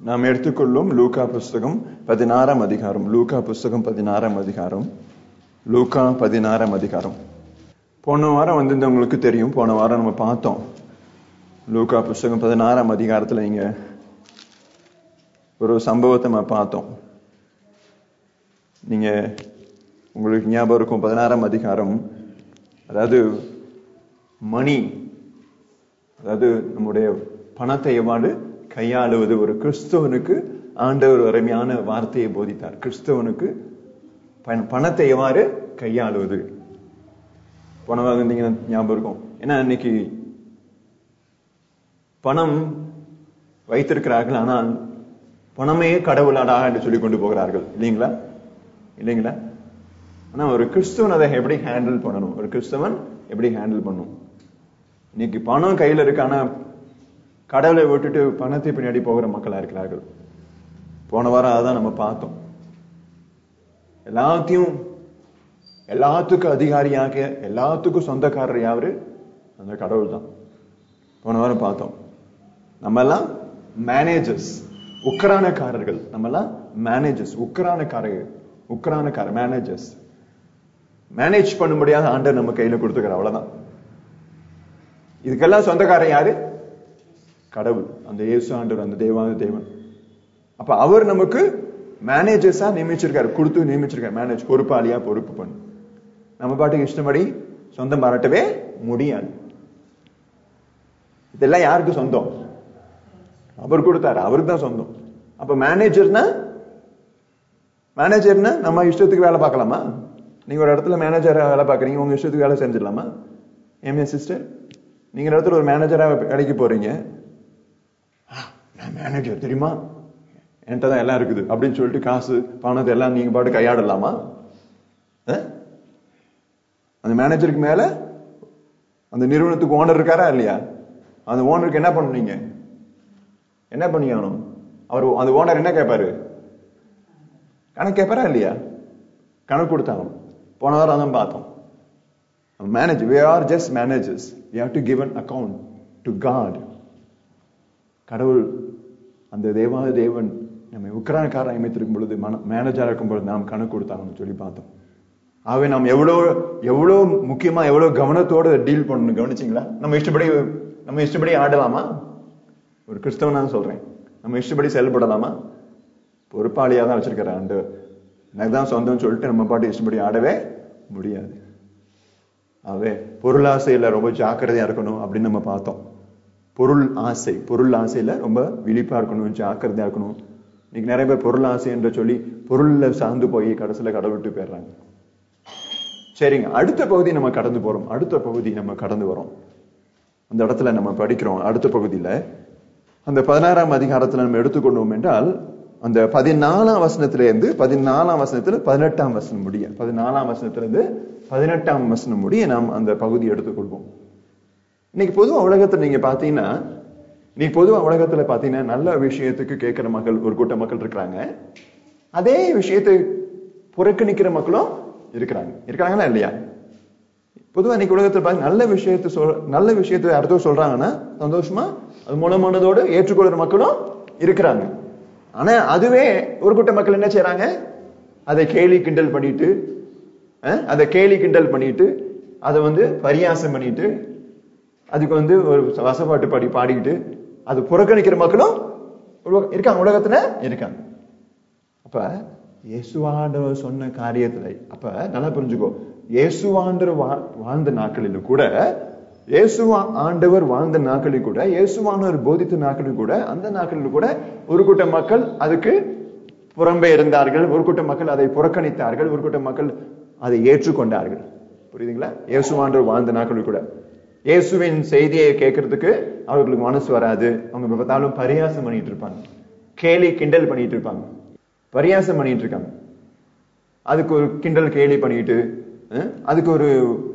நாம் எடுத்துக்கொள்ளும் லூகா புஸ்தகம் பதினாறாம் அதிகாரம் லூகா புஸ்தகம் பதினாறாம் அதிகாரம் லூகா பதினாறாம் அதிகாரம் போன வாரம் வந்திருந்தவங்களுக்கு தெரியும் போன வாரம் நம்ம பார்த்தோம் லூகா புஸ்தகம் பதினாறாம் அதிகாரத்துல இங்க ஒரு சம்பவத்தை நம்ம பார்த்தோம் நீங்க உங்களுக்கு ஞாபகம் இருக்கும் பதினாறாம் அதிகாரம் அதாவது மணி அதாவது நம்முடைய பணத்தை எவ்வாறு கையாளுவது ஒரு கிறிஸ்தவனுக்கு ஆண்டவர் ஒரு அருமையான வார்த்தையை போதித்தார் கிறிஸ்தவனுக்கு பண- பணத்தை எவ்வாறு கையாளுவது போனவாக இருந்தீங்கன்னா ஞாபகம் இருக்கும் ஏன்னா இன்னைக்கு பணம் வைத்திருக்கிறார்கள் ஆனால் பணமே கடவுளாடா என்று சொல்லி கொண்டு போகிறார்கள் இல்லைங்களா இல்லைங்களா ஆனா ஒரு கிறிஸ்தவன் அதை எப்படி ஹேண்டில் பண்ணணும் ஒரு கிறிஸ்தவன் எப்படி ஹேண்டில் பண்ணணும் இன்னைக்கு பணம் கையில இருக்கு ஆனா கடவுளை விட்டுட்டு பணத்தை பின்னாடி போகிற மக்களா இருக்கிறார்கள் போன வாரம் அதான் நம்ம பார்த்தோம் எல்லாத்தையும் எல்லாத்துக்கும் அதிகாரியாக எல்லாத்துக்கும் சொந்தக்காரர் யாரு அந்த கடவுள் தான் போன வாரம் பார்த்தோம் நம்ம எல்லாம் மேனேஜர்ஸ் உக்கரானக்காரர்கள் நம்ம எல்லாம் மேனேஜர்ஸ் உக்கரானக்காரர்கள் உக்கரானக்கார மேனேஜர்ஸ் மேனேஜ் பண்ண முடியாத ஆண்டர் நம்ம கையில கொடுத்துக்கிற அவ்வளவுதான் இதுக்கெல்லாம் சொந்தக்காரன் யாரு கடவுள் அந்த இயேசு ஆண்டவர் அந்த தேவாத தேவன் அப்ப அவர் நமக்கு மேனேஜர்ஸா நியமிச்சிருக்காரு கொடுத்து நியமிச்சிருக்காரு மேனேஜ் பொறுப்பாளியா பொறுப்பு பண்ணு நம்ம பாட்டுக்கு இஷ்டப்படி சொந்தம் பாராட்டவே முடியாது இதெல்லாம் யாருக்கு சொந்தம் அவர் கொடுத்தாரு அவருக்கு தான் சொந்தம் அப்ப மேனேஜர்னா மேனேஜர்னா நம்ம இஷ்டத்துக்கு வேலை பார்க்கலாமா நீங்க ஒரு இடத்துல மேனேஜரா வேலை பார்க்கறீங்க உங்க இஷ்டத்துக்கு வேலை செஞ்சிடலாமா ஏமே சிஸ்டர் நீங்க ஒரு இடத்துல ஒரு மேனேஜரா வேலைக்கு போறீங்க "ஆ, நான் மேனேஜர் தெரியுமா என்கிட்ட தான் எல்லாம் இருக்குது அப்படின்னு சொல்லிட்டு காசு பணத்தை எல்லாம் நீங்க பாட்டு கையாடலாமா அஹ்? அந்த மேனேஜருக்கு மேல அந்த நிறுவனத்துக்கு ஓனர் இருக்காரா இல்லையா அந்த ஓனருக்கு என்ன பண்ணுவீங்க என்ன பண்ணிக்கணும் அவர் அந்த ஓனர் என்ன கேட்பாரு கணக்கு கேட்பாரா இல்லையா கணக்கு கொடுத்தாங்க போன வாரம் அதான் பார்த்தோம் manage we are just managers we have to give an account to God கடவுள் அந்த தேவாத தேவன் நம்மை உக்ரானக்காரன் அமைத்திருக்கும் பொழுது மேனேஜரா இருக்கும் பொழுது நாம் கணக்கு கொடுத்தாங்கன்னு சொல்லி பார்த்தோம் ஆகவே நாம் எவ்வளோ எவ்வளோ முக்கியமா எவ்வளவு கவனத்தோட டீல் பண்ணணும் கவனிச்சிங்களா நம்ம இஷ்டப்படி நம்ம இஷ்டப்படி ஆடலாமா ஒரு கிறிஸ்தவன் நான் சொல்றேன் நம்ம இஷ்டப்படி செயல்படலாமா பொறுப்பாளியா தான் வச்சிருக்கிறேன் ஆண்டு எனக்கு தான் சொந்தம்னு சொல்லிட்டு நம்ம பாட்டு இஷ்டப்படி ஆடவே முடியாது ஆகவே பொருளாசையில ரொம்ப ஜாக்கிரதையா இருக்கணும் அப்படின்னு நம்ம பார்த்தோம் பொருள் ஆசை பொருள் ஆசையில ரொம்ப விழிப்பா இருக்கணும் ஜாக்கிரதையா இருக்கணும் இன்னைக்கு நிறைய பேர் பொருள் ஆசை என்று சொல்லி பொருள்ல சார்ந்து போய் கடைசியில கடவுள் விட்டு போயிடுறாங்க சரிங்க அடுத்த பகுதி நம்ம கடந்து போறோம் அடுத்த பகுதி நம்ம கடந்து வரோம் அந்த இடத்துல நம்ம படிக்கிறோம் அடுத்த பகுதியில அந்த பதினாறாம் அதிகாரத்துல நம்ம எடுத்துக்கொண்டோம் என்றால் அந்த பதினாலாம் வசனத்துல இருந்து பதினாலாம் வசனத்துல பதினெட்டாம் வசனம் முடிய பதினாலாம் வசனத்துல இருந்து பதினெட்டாம் வசனம் முடிய நாம் அந்த பகுதி எடுத்துக்கொள்வோம் இன்னைக்கு பொதுவா உலகத்துல நீங்க பாத்தீங்கன்னா இன்னைக்கு பொதுவா உலகத்துல பாத்தீங்கன்னா நல்ல விஷயத்துக்கு கேட்கிற மக்கள் ஒரு கூட்ட மக்கள் இருக்கிறாங்க அதே விஷயத்தை புறக்கணிக்கிற மக்களும் இருக்கிறாங்க இருக்கிறாங்களா இல்லையா பொதுவா இன்னைக்கு உலகத்துல பாருங்க நல்ல விஷயத்தை சொல் நல்ல விஷயத்தை அடுத்தவங்க சொல்றாங்கன்னா சந்தோஷமா அது மூலமானதோடு ஏற்றுக்கொள்ற மக்களும் இருக்கிறாங்க ஆனா அதுவே ஒரு கூட்ட மக்கள் என்ன செய்றாங்க அதை கேலி கிண்டல் பண்ணிட்டு அஹ், அதை கேலி கிண்டல் பண்ணிட்டு அதை வந்து பரியாசம் பண்ணிட்டு அதுக்கு வந்து ஒரு வசப்பாட்டு பாடி பாடிக்கிட்டு அது புறக்கணிக்கிற மக்களும் உலக- இருக்காங்க உலகத்துல இருக்காங்க அப்ப இயேசுவாண்டவர் சொன்ன காரியத்துல அப்ப நல்லா புரிஞ்சுக்கோ இயேசுவாண்டவர் வா- வாழ்ந்த நாட்களில் கூட இயேசுவா ஆண்டவர் வாழ்ந்த நாட்களில் கூட இயேசுவானவர் போதித்த நாட்களில் கூட அந்த நாட்களில் கூட ஒரு கூட்ட மக்கள் அதுக்கு புறம்பே இருந்தார்கள் ஒரு கூட்ட மக்கள் அதை புறக்கணித்தார்கள் ஒரு கூட்ட மக்கள் அதை ஏற்றுக்கொண்டார்கள் புரியுதுங்களா இயேசுவாண்டவர் வாழ்ந்த நாட்களில் கூட இயேசுவின் செய்தியை கேட்கறதுக்கு அவர்களுக்கு மனசு வராது அவங்க எப்ப பார்த்தாலும் பரியாசம் பண்ணிட்டு இருப்பாங்க கேலி கிண்டல் பண்ணிட்டு இருப்பாங்க பரியாசம் பண்ணிட்டு இருக்காங்க அதுக்கு ஒரு கிண்டல் கேலி பண்ணிட்டு அஹ், அதுக்கு ஒரு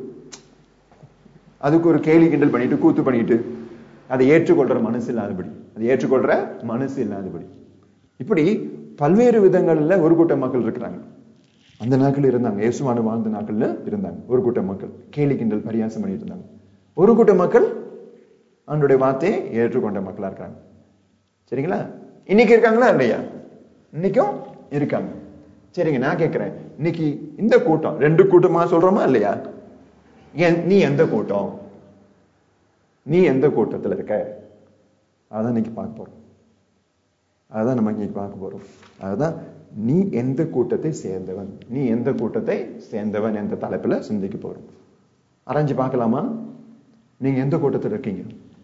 அதுக்கு ஒரு கேலி கிண்டல் பண்ணிட்டு கூத்து பண்ணிட்டு அதை ஏற்றுக்கொள்ற மனசு இல்லாதபடி அதை ஏற்றுக்கொள்ற மனசு இல்லாதபடி இப்படி பல்வேறு விதங்கள்ல ஒரு கூட்ட மக்கள் இருக்கிறாங்க அந்த நாட்கள் இருந்தாங்க இயேசுவான வாழ்ந்த நாட்கள்ல இருந்தாங்க ஒரு கூட்ட மக்கள் கேலி கிண்டல் பரியாசம் பண்ணிட்டு இருந்தாங்க ஒரு கூட்ட மக்கள் அவனுடைய வார்த்தையை ஏற்றுக்கொண்ட மக்களா இருக்காங்க சரிங்களா இன்னைக்கு இருக்காங்களா இல்லையா இன்னைக்கும் இருக்காங்க சரிங்க நான் கேட்கிறேன் இன்னைக்கு இந்த கூட்டம் ரெண்டு கூட்டமா சொல்றோமா இல்லையா என்- நீ எந்த கூட்டம் நீ எந்த கூட்டத்துல இருக்க அதான் இன்னைக்கு பார்க்க போறோம் அதான் நம்ம இன்னைக்கு பார்க்க போறோம் அதுதான் நீ எந்த கூட்டத்தை சேர்ந்தவன் நீ எந்த கூட்டத்தை சேர்ந்தவன் என்ற தலைப்புல சிந்திக்க போறோம் அரைஞ்சு பார்க்கலாமா நீங்க எந்த கூட்டத்தில் இருக்கீங்க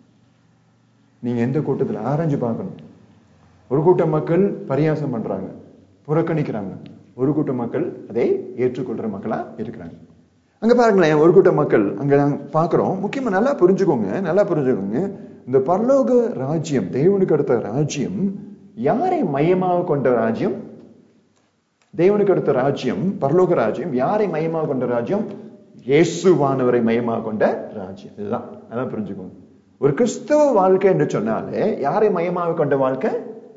நீங்க எந்த கூட்டத்தில் ஆராய்ஞ்சு பார்க்கணும் ஒரு கூட்டம் மக்கள் பரியாசம் பண்றாங்க புறக்கணிக்கிறாங்க ஒரு கூட்டம் மக்கள் அதை ஏற்றுக்கொள்ற மக்களா இருக்கிறாங்க அங்க பாருங்களேன் ஒரு கூட்டம் மக்கள் அங்க நாங்க பார்க்கிறோம் முக்கியமா நல்லா புரிஞ்சுக்கோங்க நல்லா புரிஞ்சுக்கோங்க இந்த பரலோக ராஜ்யம் தேவனுக்கு அடுத்த ராஜ்யம் யாரை மையமாக கொண்ட ராஜ்யம் தேவனுக்கு அடுத்த ராஜ்யம் பரலோக ராஜ்யம் யாரை மையமாக கொண்ட ராஜ்யம் இயேசுவானவரை மையமாக கொண்ட ராஜ்யம் இதுதான் அதான் புரிஞ்சுக்கோங்க ஒரு கிறிஸ்தவ வாழ்க்கை என்று சொன்னாலே யாரை மையமாக கொண்ட வாழ்க்கை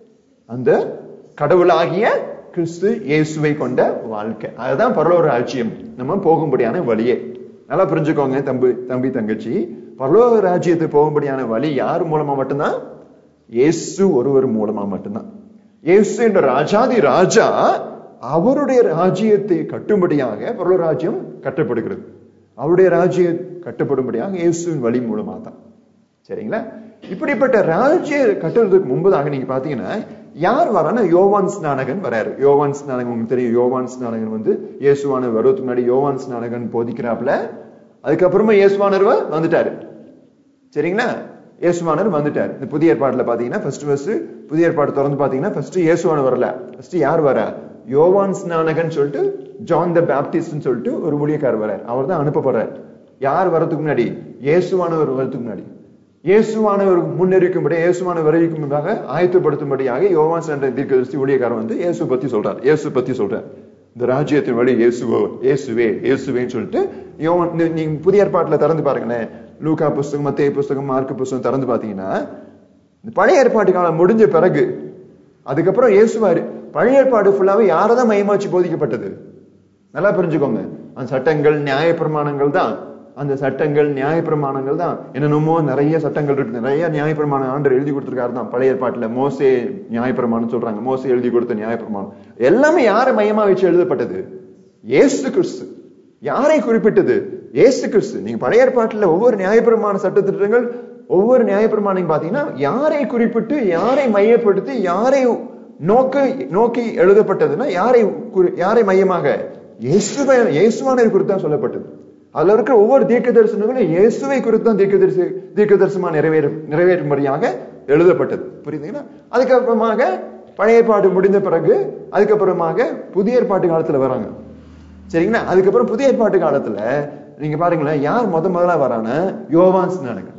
அந்த கடவுளாகிய கிறிஸ்து இயேசுவை கொண்ட வாழ்க்கை அதுதான் பரலோக ராஜ்யம் நம்ம போகும்படியான வழியே நல்லா புரிஞ்சுக்கோங்க தம்பி தம்பி தங்கச்சி பரலோக ராஜ்யத்துக்கு போகும்படியான வழி யார் மூலமா மட்டும்தான் இயேசு ஒருவர் மூலமா மட்டும்தான் இயேசு என்ற ராஜாதி ராஜா அவருடைய ராஜ்யத்தை கட்டும்படியாக பரலோக ராஜ்யம் கட்டப்படுகிறது அவருடைய ராஜ்யம் கட்டப்படும்படியாக இயேசுவின் வழி மூலமா தான் சரிங்களா இப்படிப்பட்ட ராஜ்ய கட்டுறதுக்கு முன்பதாக நீங்க பாத்தீங்கன்னா யார் வரானா யோவான் ஸ்நானகன் வராரு யோவான் ஸ்நானகன் உங்களுக்கு தெரியும் யோவான் ஸ்நானகன் வந்து இயேசுவான வருவதுக்கு முன்னாடி யோவான் ஸ்நானகன் போதிக்கிறாப்புல அதுக்கப்புறமா இயேசுவானவர் வந்துட்டாரு சரிங்களா இயேசுவானர் வந்துட்டார் இந்த புதிய ஏற்பாட்டுல பாத்தீங்கன்னா ஃபர்ஸ்ட் ஃபர்ஸ்ட் புதிய ஏற்பாடு திறந்து பாத்தீங்கன்னா ஃபர்ஸ்ட் இயேசுவான வரல ஃபர்ஸ்ட் யார் வரா யோவான் ஸ்நானகன் சொல்லிட்டு ஜான் த பேப்டிஸ்ட்னு சொல்லிட்டு ஒரு ஊழியக்காரர் வரார் அவர் தான் அனுப்பப்படுறார் யார் வரதுக்கு முன்னாடி இயேசுவானவர் வரதுக்கு முன்னாடி இயேசுவானவர் முன்னெரிக்கும்படி இயேசுவானவர் வரைக்கும் முன்பாக ஆயத்தப்படுத்தும்படியாக யோவான் சென்ற தீர்க்கதரிசி ஊழியக்காரர் வந்து இயேசு பத்தி சொல்றார் இயேசு பத்தி சொல்றார் இந்த ராஜ்யத்தின் வழி இயேசுவோ இயேசுவே இயேசுவேன்னு சொல்லிட்டு யோவான் நீ- நீங்க புதிய ஏற்பாட்டுல திறந்து பாருங்களேன் லூக்கா புஸ்தகம் மத்தேய புஸ்தகம் மார்க்கு புஸ்தகம் திறந்து பாத்தீங்கன்னா இந்த பழைய ஏற்பாட்டு காலம் முடிஞ்ச பிறகு அதுக்கப்புறம் இயேசுவாரு பழைய ஏற்பாடு ஃபுல்லாவே யாரதான் மையமாச்சு போதிக்கப்பட்டது நல்லா புரிஞ்சுக்கோங்க அந்த சட்டங்கள் நியாய பிரமாணங்கள் தான் அந்த சட்டங்கள் நியாய பிரமாணங்கள் தான் என்னென்னமோ நிறைய சட்டங்கள் இருக்கு நிறைய நியாய பிரமாணம் ஆண்டர் எழுதி கொடுத்திருக்காரு தான் பழைய ஏற்பாட்டுல மோசே நியாய பிரமாணம் சொல்றாங்க மோசே எழுதி கொடுத்த நியாய பிரமாணம் எல்லாமே யாரை மையமா வச்சு எழுதப்பட்டது இயேசு கிறிஸ்து யாரை குறிப்பிட்டது இயேசு கிறிஸ்து நீங்க பழைய ஏற்பாட்டுல ஒவ்வொரு நியாயப்பிரமாண சட்டத்திட்டங்கள் ஒவ்வொரு நியாயப்பிரமாணம் பாத்தீங்கன்னா யாரை குறிப்பிட்டு யாரை மையப்படுத்தி யாரை நோக்க நோக்கி எழுதப்பட்டதுன்னா யாரை குறி- யாரை மையமாக இயேசுவை இயேசுவானை குறித்து தான் சொல்லப்பட்டது அதுல இருக்கிற ஒவ்வொரு தீர்க்க தரிசனங்களும் இயேசுவை குறித்து தான் தீர்க்க தரிசி தீர்க்க தரிசனமா நிறைவேறும் நிறைவேறும்படியாக எழுதப்பட்டது புரியுதுங்களா அதுக்கப்புறமாக பழைய ஏற்பாடு முடிந்த பிறகு அதுக்கப்புறமாக புதிய ஏற்பாட்டு காலத்துல வராங்க சரிங்களா அதுக்கப்புறம் புதிய ஏற்பாட்டு காலத்துல நீங்க பாருங்களேன் யார் முத முதல்ல வரானா யோவான் ஸ்நானகன்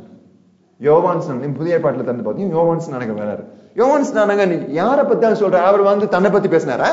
யோவான் ஸ்நானகன் புதிய ஏற்பாட்டுல தந்து பார்த்தீங்கன்னா யோவான் ஸ்நானகன் வராரு யோவான் ஸ்நானகன் யாரை பத்தி தான் சொல்ற அவர் வந்து தன்னை பத்தி பேசினாரா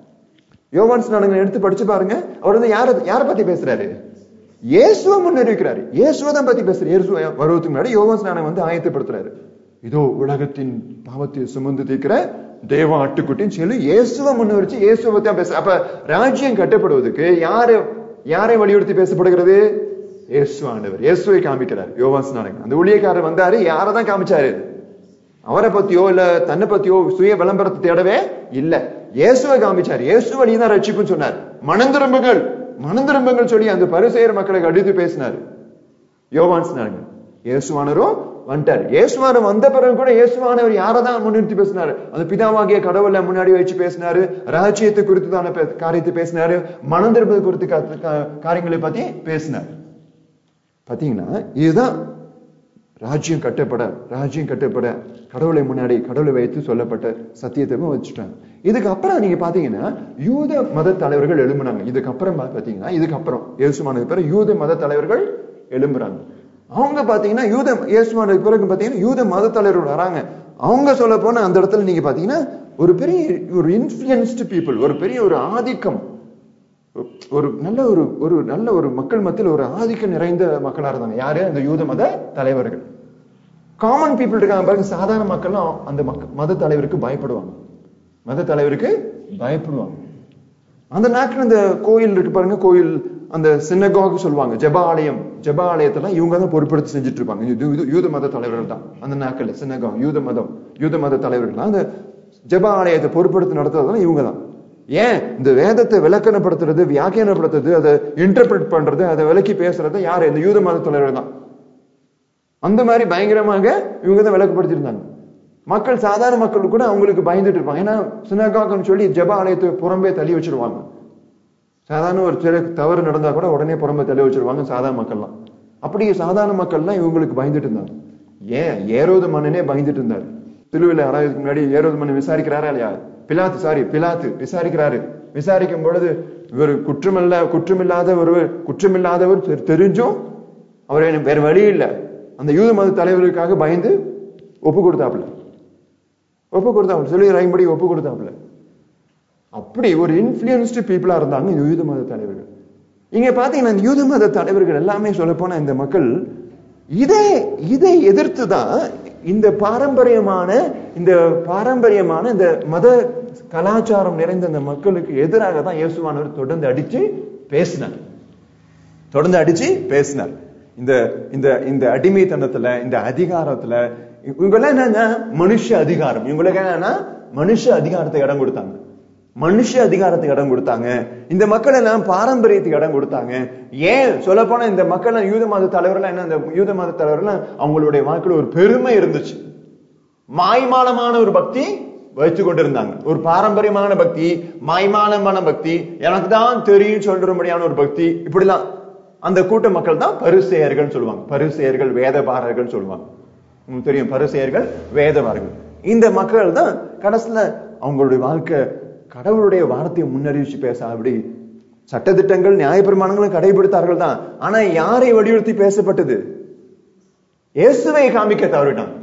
யோவான் ஸ்நானகன் எடுத்து படிச்சு பாருங்க அவர் வந்து யார யாரை பத்தி பேசுறாரு இயேசுவை முன்னறிவிக்கிறாரு இயேசுவை தான் பத்தி பேசுறாரு இயேசு வருவதுக்கு முன்னாடி யோவான் ஸ்நானகன் வந்து ஆயத்தப்படுத்துறாரு இதோ உலகத்தின் பாவத்தை சுமந்து தீர்க்கிற தேவ ஆட்டுக்குட்டின்னு சொல்லி இயேசுவை முன்னறிச்சு இயேசுவை பத்தி தான் பேச அப்ப ராஜ்யம் கட்டப்படுவதற்கு யாரு யாரை வலியுறுத்தி பேசப்படுகிறது இயேசு ஆண்டவர் இயேசுவை காமிக்கிறார் யோவான் ஸ்நானகன் அந்த ஊழியக்காரர் வந்தாரு யாரை தான் காமிச்சாரு அவரை பத்தியோ இல்ல தன்னை பத்தியோ சுய விளம்பரத்தை தேடவே இல்ல இயேசுவை காமிச்சார் இயேசு வழிதான் ரட்சிப்புன்னு சொன்னார் மனந்திரும்புகள் மனந்திரும்புகள் சொல்லி அந்த பரிசெயர் மக்களை அடித்து பேசினார் யோவான் ஸ்நானகன் இயேசுவானரும் வந்துட்டார் இயேசுவானவர் வந்த பிறகு கூட இயேசுவானவர் யாரை தான் முன்னிறுத்தி பேசினாரு அந்த பிதாவாகிய கடவுளை முன்னாடி வச்சு பேசினாரு ராஜ்யத்தை குறித்து தான பே- காரியத்தை பேசினாரு மனம் திரும்பது குறித்து கா- கா- காரியங்களை பத்தி பேசினார் பாத்தீங்கன்னா இதுதான் ராஜ்யம் கட்டப்பட ராஜ்யம் கட்டப்பட கடவுளை முன்னாடி கடவுளை வைத்து சொல்லப்பட்ட சத்தியத்தை வச்சுட்டாங்க இதுக்கு அப்புறம் நீங்க பாத்தீங்கன்னா யூத மத தலைவர்கள் எழும்புனாங்க இதுக்கு அப்புறம் பா- பாத்தீங்கன்னா இதுக்கு அப்புறம் இயேசுமானதுக்கு பிறகு யூத மத தலைவர்கள் எழும்புறாங்க அவங்க பாத்தீங்கன்னா யூத இயேசுமானதுக்கு பிறகு பாத்தீங்கன்னா யூத மத தலைவர்கள் வராங்க அவங்க சொல்ல போனா அந்த இடத்துல நீங்க பாத்தீங்கன்னா ஒரு பெரிய ஒரு இன்ஃபுளுன்ஸ்டு பீப்புள் ஒரு பெரிய ஒரு ஆதிக்கம் ஒரு நல்ல ஒரு ஒரு நல்ல ஒரு மக்கள் மத்தியில் ஒரு ஆதிக்கம் நிறைந்த மக்களா இருந்தாங்க யாரு அந்த யூத மத தலைவர்கள் காமன் பீப்புள் இருக்காங்க பாருங்க சாதாரண மக்களும் அந்த மக்க மத தலைவருக்கு பயப்படுவாங்க மத தலைவருக்கு பயப்படுவாங்க அந்த நாட்டில் இந்த கோயில் இருக்கு பாருங்க கோயில் அந்த சின்னகாக் சொல்லுவாங்க ஜெப ஆலயம் ஜெப ஆலயத்தெல்லாம் இவங்க தான் பொறுப்படுத்தி செஞ்சுட்டு இருப்பாங்க இது- இது யூத மத தலைவர்கள் தான் அந்த நாட்கள் சின்னகாக் யூத மதம் யூத மத தலைவர்கள் அந்த ஜெப ஆலயத்தை பொறுப்படுத்தி நடத்துறதுலாம் இவங்க தான் ஏன் இந்த வேதத்தை விளக்கணப்படுத்துறது வியாக்கியானப்படுத்துறது அதை இன்டர்பிரட் பண்றது அதை விளக்கி பேசுறது யாரு இந்த யூத மத தலைவர் தான் அந்த மாதிரி பயங்கரமாக இவங்க தான் விளக்கப்படுத்திருந்தாங்க மக்கள் சாதாரண மக்கள் கூட அவங்களுக்கு பயந்துட்டு இருப்பாங்க ஏன்னா சினகாகன்னு சொல்லி ஜெப ஆலயத்தை புறம்பே தள்ளி வச்சிருவாங்க சாதாரண ஒரு சில தவறு நடந்தா கூட உடனே புறம்பே தள்ளி வச்சிருவாங்க சாதாரண மக்கள்லாம் அப்படி சாதாரண மக்கள்லாம் இவங்களுக்கு பயந்துட்டு இருந்தாங்க ஏன் ஏரோது மன்னனே பயந்துட்டு இருந்தாரு திருவிழா ஆறாவதுக்கு முன்னாடி ஏரோது மன்னன் விசாரிக்கிறாரா இல்லையா பிலாத்து சாரி பிலாத்து விசாரிக்கிறாரு விசாரிக்கும் பொழுது இவர் குற்றமில்ல குற்றமில்லாத ஒரு குற்றமில்லாதவர் தெ- தெரிஞ்சும் அவர் எனக்கு வேற வழி இல்ல அந்த யூத மத தலைவருக்காக பயந்து ஒப்பு கொடுத்தாப்புல ஒப்பு கொடுத்தாப்புல சொல்லி ரைம்படி ஒப்பு கொடுத்தாப்புல அப்படி ஒரு இன்ஃபுளுன்ஸ்டு பீப்புளா இருந்தாங்க இந்த யூத மத தலைவர்கள் இங்க பாத்தீங்கன்னா இந்த யூத மத தலைவர்கள் எல்லாமே சொல்ல போனா இந்த மக்கள் இதை இதை எதிர்த்து தான் இந்த பாரம்பரியமான இந்த பாரம்பரியமான இந்த மத கலாச்சாரம் நிறைந்த இந்த மக்களுக்கு எதிராக தான் இயேசுவானவர் தொடர்ந்து அடிச்சு பேசினார் தொடர்ந்து அடிச்சு பேசினார் இந்த இந்த இந்த அடிமைத்தனத்துல இந்த அதிகாரத்துல இவங்கெல்லாம் என்னன்னா மனுஷ அதிகாரம் இவங்களுக்கு என்னன்னா மனுஷ அதிகாரத்தை இடம் கொடுத்தாங்க மனுஷ அதிகாரத்துக்கு இடம் கொடுத்தாங்க இந்த மக்கள் எல்லாம் பாரம்பரியத்துக்கு இடம் கொடுத்தாங்க ஏன் சொல்ல போனா இந்த மக்கள் எல்லாம் யூத மத தலைவர்கள் என்ன இந்த யூத மத தலைவர்கள் அவங்களுடைய வாழ்க்கையில ஒரு பெருமை இருந்துச்சு மாய்மாலமான ஒரு பக்தி வைத்து கொண்டிருந்தாங்க ஒரு பாரம்பரியமான பக்தி மாய்மாலமான பக்தி எனக்கு தான் தெரியும் சொல்றபடியான ஒரு பக்தி இப்படிலாம் அந்த கூட்ட மக்கள் தான் பரிசெயர்கள் சொல்லுவாங்க பரிசெயர்கள் வேதபாரர்கள் சொல்லுவாங்க உங்களுக்கு தெரியும் பரிசெயர்கள் வேதபாரர்கள் இந்த மக்கள் தான் கடைசியில அவங்களுடைய வாழ்க்கை கடவுளுடைய வார்த்தையை முன்னறிவிச்சு பேச அப்படி சட்டதிட்டங்கள் நியாயப்பிரமாணங்களும் கடைபிடித்தார்கள் தான் ஆனா யாரை வலியுறுத்தி பேசப்பட்டது இயேசுவை காமிக்க தவறிட்டான்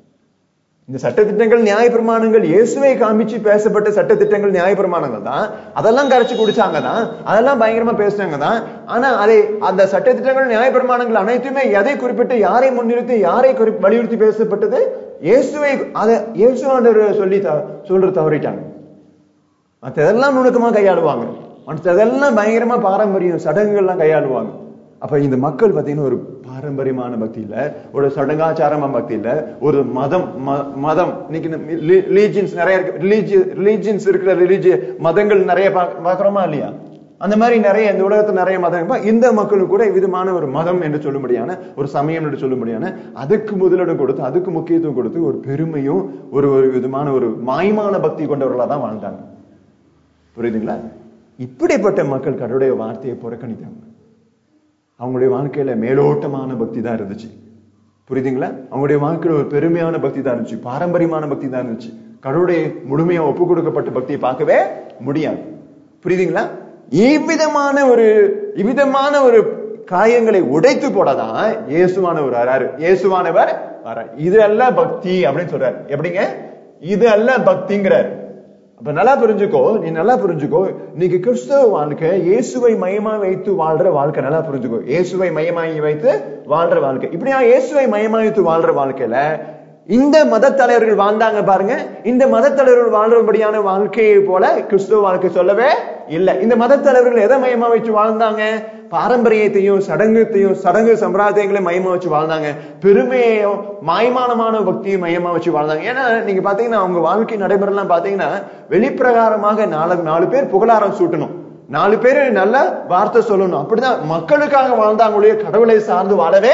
இந்த சட்டத்திட்டங்கள் நியாயப்பிரமாணங்கள் இயேசுவை காமிச்சு பேசப்பட்ட சட்டத்திட்டங்கள் நியாயப்பிரமாணங்கள் தான் அதெல்லாம் கரைச்சு குடிச்சாங்க தான் அதெல்லாம் பயங்கரமா பேசினாங்க தான் ஆனா அதை அந்த சட்டத்திட்டங்கள் நியாயப்பிரமாணங்கள் அனைத்துமே எதை குறிப்பிட்டு யாரை முன்னிறுத்தி யாரை குறி வலியுறுத்தி பேசப்பட்டது இயேசுவை அதை இயேசுவாண்டர் சொல்லி த- சொல்ற தவறிட்டாங்க மற்றதெல்லாம் நுணுக்கமா கையாளுவாங்க மற்றதெல்லாம் பயங்கரமா பாரம்பரியம் சடங்குகள்லாம் கையாளுவாங்க அப்ப இந்த மக்கள் பாத்தீங்கன்னா ஒரு பாரம்பரியமான பக்தி இல்ல ஒரு சடங்காச்சாரமா பக்தி இல்ல ஒரு மதம் ம- மதம் இன்னைக்கு ரிலீஜியன்ஸ் நிறைய இருக்கு ரிலீஜியன்ஸ் இருக்கிற ரிலீஜிய மதங்கள் நிறைய பா- பாக்குறோமா இல்லையா அந்த மாதிரி நிறைய இந்த உலகத்துல நிறைய மதம் இருப்பா. இந்த மக்களும் கூட விதமான ஒரு மதம் என்று சொல்லும்படியான ஒரு சமயம் என்று சொல்லும்படியான அதுக்கு முதலிடம் கொடுத்து அதுக்கு முக்கியத்துவம் கொடுத்து ஒரு பெருமையும் ஒரு ஒரு விதமான ஒரு மாய்மான பக்தி கொண்டவர்களா தான் வாழ்ந்தாங்க புரியுதுங்களா இப்படிப்பட்ட மக்கள் கடவுளுடைய வார்த்தையை புறக்கணித்தாங்க அவங்களுடைய வாழ்க்கையில மேலோட்டமான பக்தி தான் இருந்துச்சு புரியுதுங்களா அவங்களுடைய வாழ்க்கையில ஒரு பெருமையான பக்தி தான் இருந்துச்சு பாரம்பரியமான பக்தி தான் இருந்துச்சு கடவுளுடைய முழுமையா ஒப்பு கொடுக்கப்பட்ட பக்தியை பார்க்கவே முடியாது புரியுதுங்களா இவ்விதமான ஒரு இவ்விதமான ஒரு காயங்களை உடைத்து போடதான் இயேசுவானவர் வராரு இயேசுவானவர் வரார் இது அல்ல பக்தி அப்படின்னு சொல்றாரு எப்படிங்க இது அல்ல பக்திங்கிறார் அப்ப நல்லா புரிஞ்சுக்கோ நீ நல்லா புரிஞ்சுக்கோ இன்னைக்கு கிறிஸ்தவ வாழ்க்கை இயேசுவை மையமா வைத்து வாழ்ற வாழ்க்கை நல்லா புரிஞ்சுக்கோ இயேசுவை மையமாகி வைத்து வாழ்ற வாழ்க்கை இப்படியா இயேசுவை மையமா வைத்து வாழ்ற வாழ்க்கையில இந்த மத தலைவர்கள் வாழ்ந்தாங்க பாருங்க இந்த மத தலைவர்கள் வாழ்றபடியான வாழ்க்கையை போல கிறிஸ்துவ வாழ்க்கை சொல்லவே இல்ல இந்த மத தலைவர்கள் எதை மையமா வச்சு வாழ்ந்தாங்க பாரம்பரியத்தையும் சடங்குத்தையும் சடங்கு சம்பிரதாயங்களையும் மையமா வச்சு வாழ்ந்தாங்க பெருமையையும் மாய்மானமான பக்தியும் மையமா வச்சு வாழ்ந்தாங்க ஏன்னா நீங்க பாத்தீங்கன்னா அவங்க வாழ்க்கை நடைமுறைலாம் பாத்தீங்கன்னா வெளிப்பிரகாரமாக நாலு நாலு பேர் புகழாரம் சூட்டணும் நாலு பேர் நல்ல வார்த்தை சொல்லணும் அப்படிதான் மக்களுக்காக வாழ்ந்தாங்க ஒழிய கடவுளை சார்ந்து வாழவே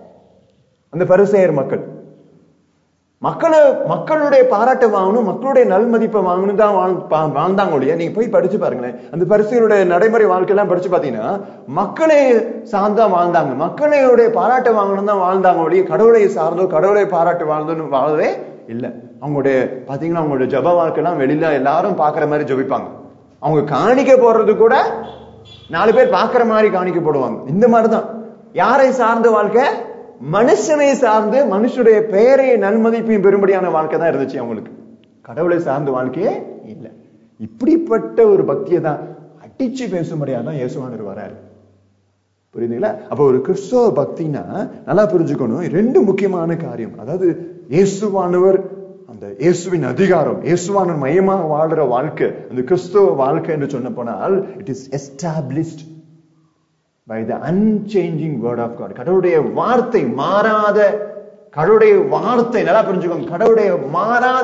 அந்த பரிசெயர் மக்கள் மக்களை மக்களுடைய பாராட்டை வாங்கணும் மக்களுடைய நல்மதிப்பை வாங்கணும் தான் வாழ்- பா- வாழ்ந்தாங்க ஒழிய நீங்க போய் படிச்சு பாருங்களேன் அந்த பரிசுகளுடைய நடைமுறை வாழ்க்கையெல்லாம் படிச்சு பாத்தீங்கன்னா மக்களை சார்ந்தா வாழ்ந்தாங்க மக்களுடைய பாராட்டை வாங்கணும் தான் வாழ்ந்தாங்க ஒழிய கடவுளை சார்ந்தோ கடவுளை பாராட்டு வாழ்ந்தோன்னு வாழவே இல்ல அவங்களுடைய பாத்தீங்கன்னா அவங்களுடைய ஜப வாழ்க்கையெல்லாம் வெளியில எல்லாரும் பாக்குற மாதிரி ஜபிப்பாங்க அவங்க காணிக்க போடுறது கூட நாலு பேர் பாக்குற மாதிரி காணிக்க போடுவாங்க இந்த மாதிரிதான் யாரை சார்ந்த வாழ்க்கை மனுஷனை சார்ந்து மனுஷனுடைய பெயரை நன்மதிப்பையும் பெரும்படியான வாழ்க்கை தான் இருந்துச்சு அவங்களுக்கு கடவுளை சார்ந்த வாழ்க்கையே இல்ல இப்படிப்பட்ட ஒரு பக்தியை தான் அடிச்சு பேசும்படியா தான் இயேசுவானவர் வராரு புரியுதுங்களா அப்ப ஒரு கிறிஸ்தவ பக்தினா நல்லா புரிஞ்சுக்கணும் ரெண்டு முக்கியமான காரியம் அதாவது இயேசுவானவர் அந்த இயேசுவின் அதிகாரம் இயேசுவானவர் மையமாக வாழ்ற வாழ்க்கை அந்த கிறிஸ்தவ வாழ்க்கை என்று சொன்ன போனால் it is established by the unchanging word of God கடவுளுடைய வார்த்தை மாறாத கடவுளுடைய வார்த்தை நல்லா புரிஞ்சுக்கோங்க கடவுளுடைய மாறாத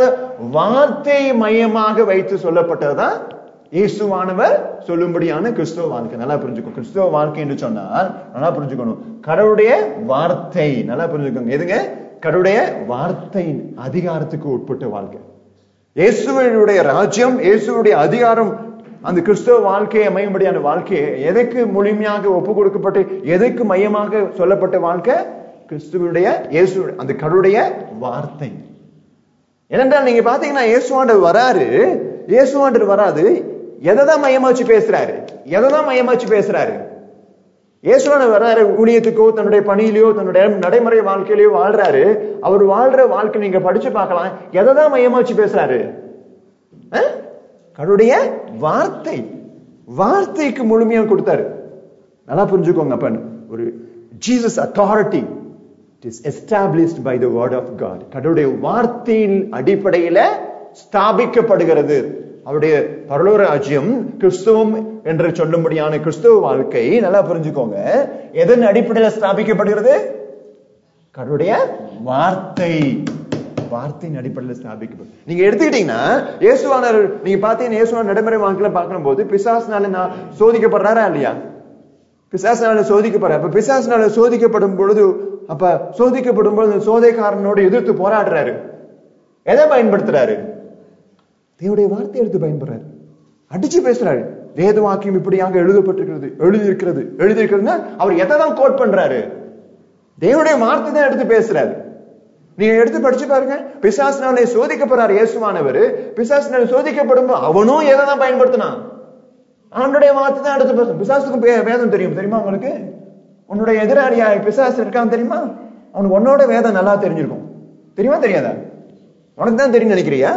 வார்த்தையை மையமாக வைத்து சொல்லப்பட்டதுதான் இயேசுவானவர் சொல்லும்படியான கிறிஸ்தவ வாழ்க்கை நல்லா புரிஞ்சுக்கணும் கிறிஸ்தவ வாழ்க்கை என்று சொன்னால் நல்லா புரிஞ்சுக்கணும் கடவுளுடைய வார்த்தை நல்லா புரிஞ்சுக்கோங்க எதுங்க கடவுளுடைய வார்த்தையின் அதிகாரத்துக்கு உட்பட்ட வாழ்க்கை இயேசுவனுடைய ராஜ்யம் இயேசுடைய அதிகாரம் அந்த கிறிஸ்தவ வாழ்க்கையை அமையும்படியான வாழ்க்கையை எதற்கு முழுமையாக ஒப்பு கொடுக்கப்பட்டு எதற்கு மையமாக சொல்லப்பட்ட வாழ்க்கை கிறிஸ்துவனுடைய இயேசு அந்த கடவுளுடைய வார்த்தை ஏனென்றால் நீங்க பாத்தீங்கன்னா இயேசுவாண்டர் வராரு இயேசுவாண்டர் வராது எதை தான் மையமா வச்சு பேசுறாரு எதை தான் மையமா வச்சு பேசுறாரு இயேசுவாண்டர் வராரு ஊழியத்துக்கோ தன்னுடைய பணியிலையோ தன்னுடைய நடைமுறை வாழ்க்கையிலயோ வாழ்றாரு அவர் வாழ்ற வாழ்க்கை நீங்க படிச்சு பார்க்கலாம் எதை தான் மையமா வச்சு பேசுறாரு அஹ்? கடவுளுடைய வார்த்தை வார்த்தைக்கு முழுமையா கொடுத்தாரு நல்லா புரிஞ்சுக்கோங்க அப்ப ஒரு Jesus authority it is established by the word of God கடவுளுடைய வார்த்தையின் அடிப்படையில ஸ்தாபிக்கப்படுகிறது அவருடைய பரலோக ராஜ்யம் கிறிஸ்துவம் என்று சொல்லும்படியான கிறிஸ்துவ வாழ்க்கை நல்லா புரிஞ்சுக்கோங்க எதன் அடிப்படையில ஸ்தாபிக்கப்படுகிறது கடவுளுடைய வார்த்தை வார்த்தையின் அடிப்படையில் ஸ்தாபிக்கப்படும் நீங்க எடுத்துக்கிட்டீங்கன்னா இயேசுவானர் நீங்க பாத்தீங்கன்னா இயேசுவான நடைமுறை வாழ்க்கையில பார்க்கும் போது பிசாசினால நான் சோதிக்கப்படுறாரா இல்லையா பிசாசினால சோதிக்கப்படுற அப்ப பிசாசினால சோதிக்கப்படும் பொழுது அப்ப சோதிக்கப்படும் பொழுது சோதைக்காரனோட எதிர்த்து போராடுறாரு எதை பயன்படுத்துறாரு தேவனுடைய வார்த்தை எடுத்து பயன்படுறாரு அடிச்சு பேசுறாரு வேத வாக்கியம் இப்படியாக எழுதப்பட்டிருக்கிறது எழுதியிருக்கிறது எழுதியிருக்கிறதுன்னா அவர் எதை தான் கோட் பண்றாரு தேவனுடைய வார்த்தை தான் எடுத்து பேசுறாரு நீங்க எடுத்து படிச்சு பாருங்க பிசாசினாலே சோதிக்கப்படுறாரு இயேசுவானவர் பிசாசினால சோதிக்கப்படும் போது அவனும் எதை தான் பயன்படுத்தினான் அவனுடைய வார்த்தை தான் எடுத்து பேசும் பிசாசுக்கும் பே- வேதம் தெரியும் தெரியுமா உங்களுக்கு உன்னுடைய எதிராளியா பிசாசு இருக்கான் தெரியுமா அவனுக்கு உன்னோட வேதம் நல்லா தெரிஞ்சிருக்கும் தெரியுமா தெரியாதா உனக்கு தான் தெரியும் நினைக்கிறியா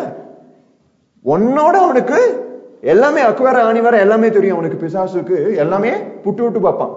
உன்னோட அவனுக்கு எல்லாமே அக்குவார ஆணிவார எல்லாமே தெரியும் அவனுக்கு பிசாசுக்கு எல்லாமே புட்டு விட்டு பார்ப்பான்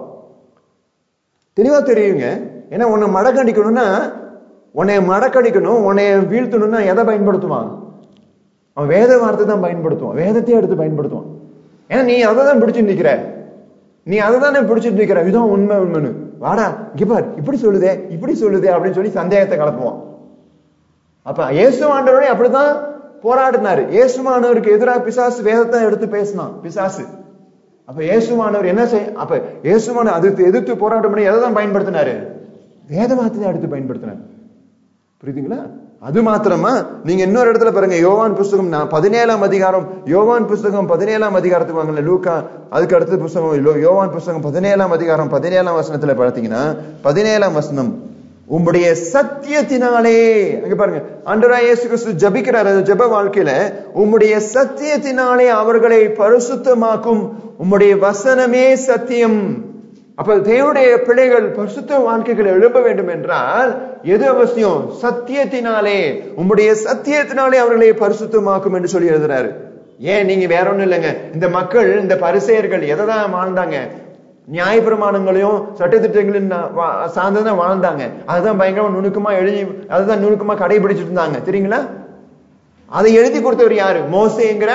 தெளிவா தெரியுங்க ஏன்னா உன்னை மடக்கடிக்கணும்னா உன்னை மடக்கடிக்கணும் உன்னை வீழ்த்தணும்னா எதை பயன்படுத்துவான் அவன் வேத வார்த்தை தான் பயன்படுத்துவான் வேதத்தையே எடுத்து பயன்படுத்துவான் ஏன்னா நீ அதை தான் பிடிச்சிட்டு நிக்கிற நீ அதை தானே பிடிச்சிட்டு நிக்கிற இதுதான் உண்மை உண்மைன்னு வாடா இங்க பார் இப்படி சொல்லுதே இப்படி சொல்லுதே அப்படின்னு சொல்லி சந்தேகத்தை கலப்புவான் அப்ப இயேசு ஆண்டவரே அப்படித்தான் போராடினாரு இயேசுமானவருக்கு எதிராக பிசாசு வேதத்தை எடுத்து பேசினான் பிசாசு அப்ப இயேசுமானவர் என்ன செய் அப்ப இயேசுமான அதுக்கு எதிர்த்து போராட்டம் பண்ணி எதை தான் பயன்படுத்தினாரு வேத வார்த்தையை எடுத்து பயன்படுத்தினாரு புரியுதுங்களா அது மாத்திரமா நீங்க இன்னொரு இடத்துல பாருங்க யோவான் புஸ்தகம் நான் பதினேழாம் அதிகாரம் யோவான் புஸ்தகம் பதினேழாம் அதிகாரத்துக்கு வாங்கல லூக்கா அதுக்கு அடுத்த புஸ்தகம் யோ- யோவான் புஸ்தகம் பதினேழாம் அதிகாரம் பதினேழாம் வசனத்துல பார்த்தீங்கன்னா பதினேழாம் வசனம் உம்முடைய சத்தியத்தினாலே அங்க பாருங்க ஆண்டவராய் இயேசு கிறிஸ்து ஜபிக்கிறார் அந்த ஜெப வாழ்க்கையில உம்முடைய சத்தியத்தினாலே அவர்களை பரிசுத்தமாக்கும் உம்முடைய வசனமே சத்தியம் அப்ப தேவனுடைய பிள்ளைகள் பரிசுத்த வாழ்க்கைகள் எழுப்ப வேண்டும் என்றால் எது அவசியம் சத்தியத்தினாலே உம்முடைய சத்தியத்தினாலே அவர்களை பரிசுத்தமாக்கும் என்று சொல்லி எழுதுறாரு ஏன் நீங்க வேற ஒண்ணும் இல்லைங்க இந்த மக்கள் இந்த பரிசெயர்கள் எதை தான் வாழ்ந்தாங்க நியாயப்பிரமாணங்களையும் சட்டத்திட்டங்களையும் நா- வா- சார்ந்துதான் வாழ்ந்தாங்க அதுதான் பயங்கரமா நுணுக்கமா எழுதி அதுதான் நுணுக்கமா கடைபிடிச்சிட்டு இருந்தாங்க தெரியுங்களா அதை எழுதி கொடுத்தவர் யாரு மோசேங்கிற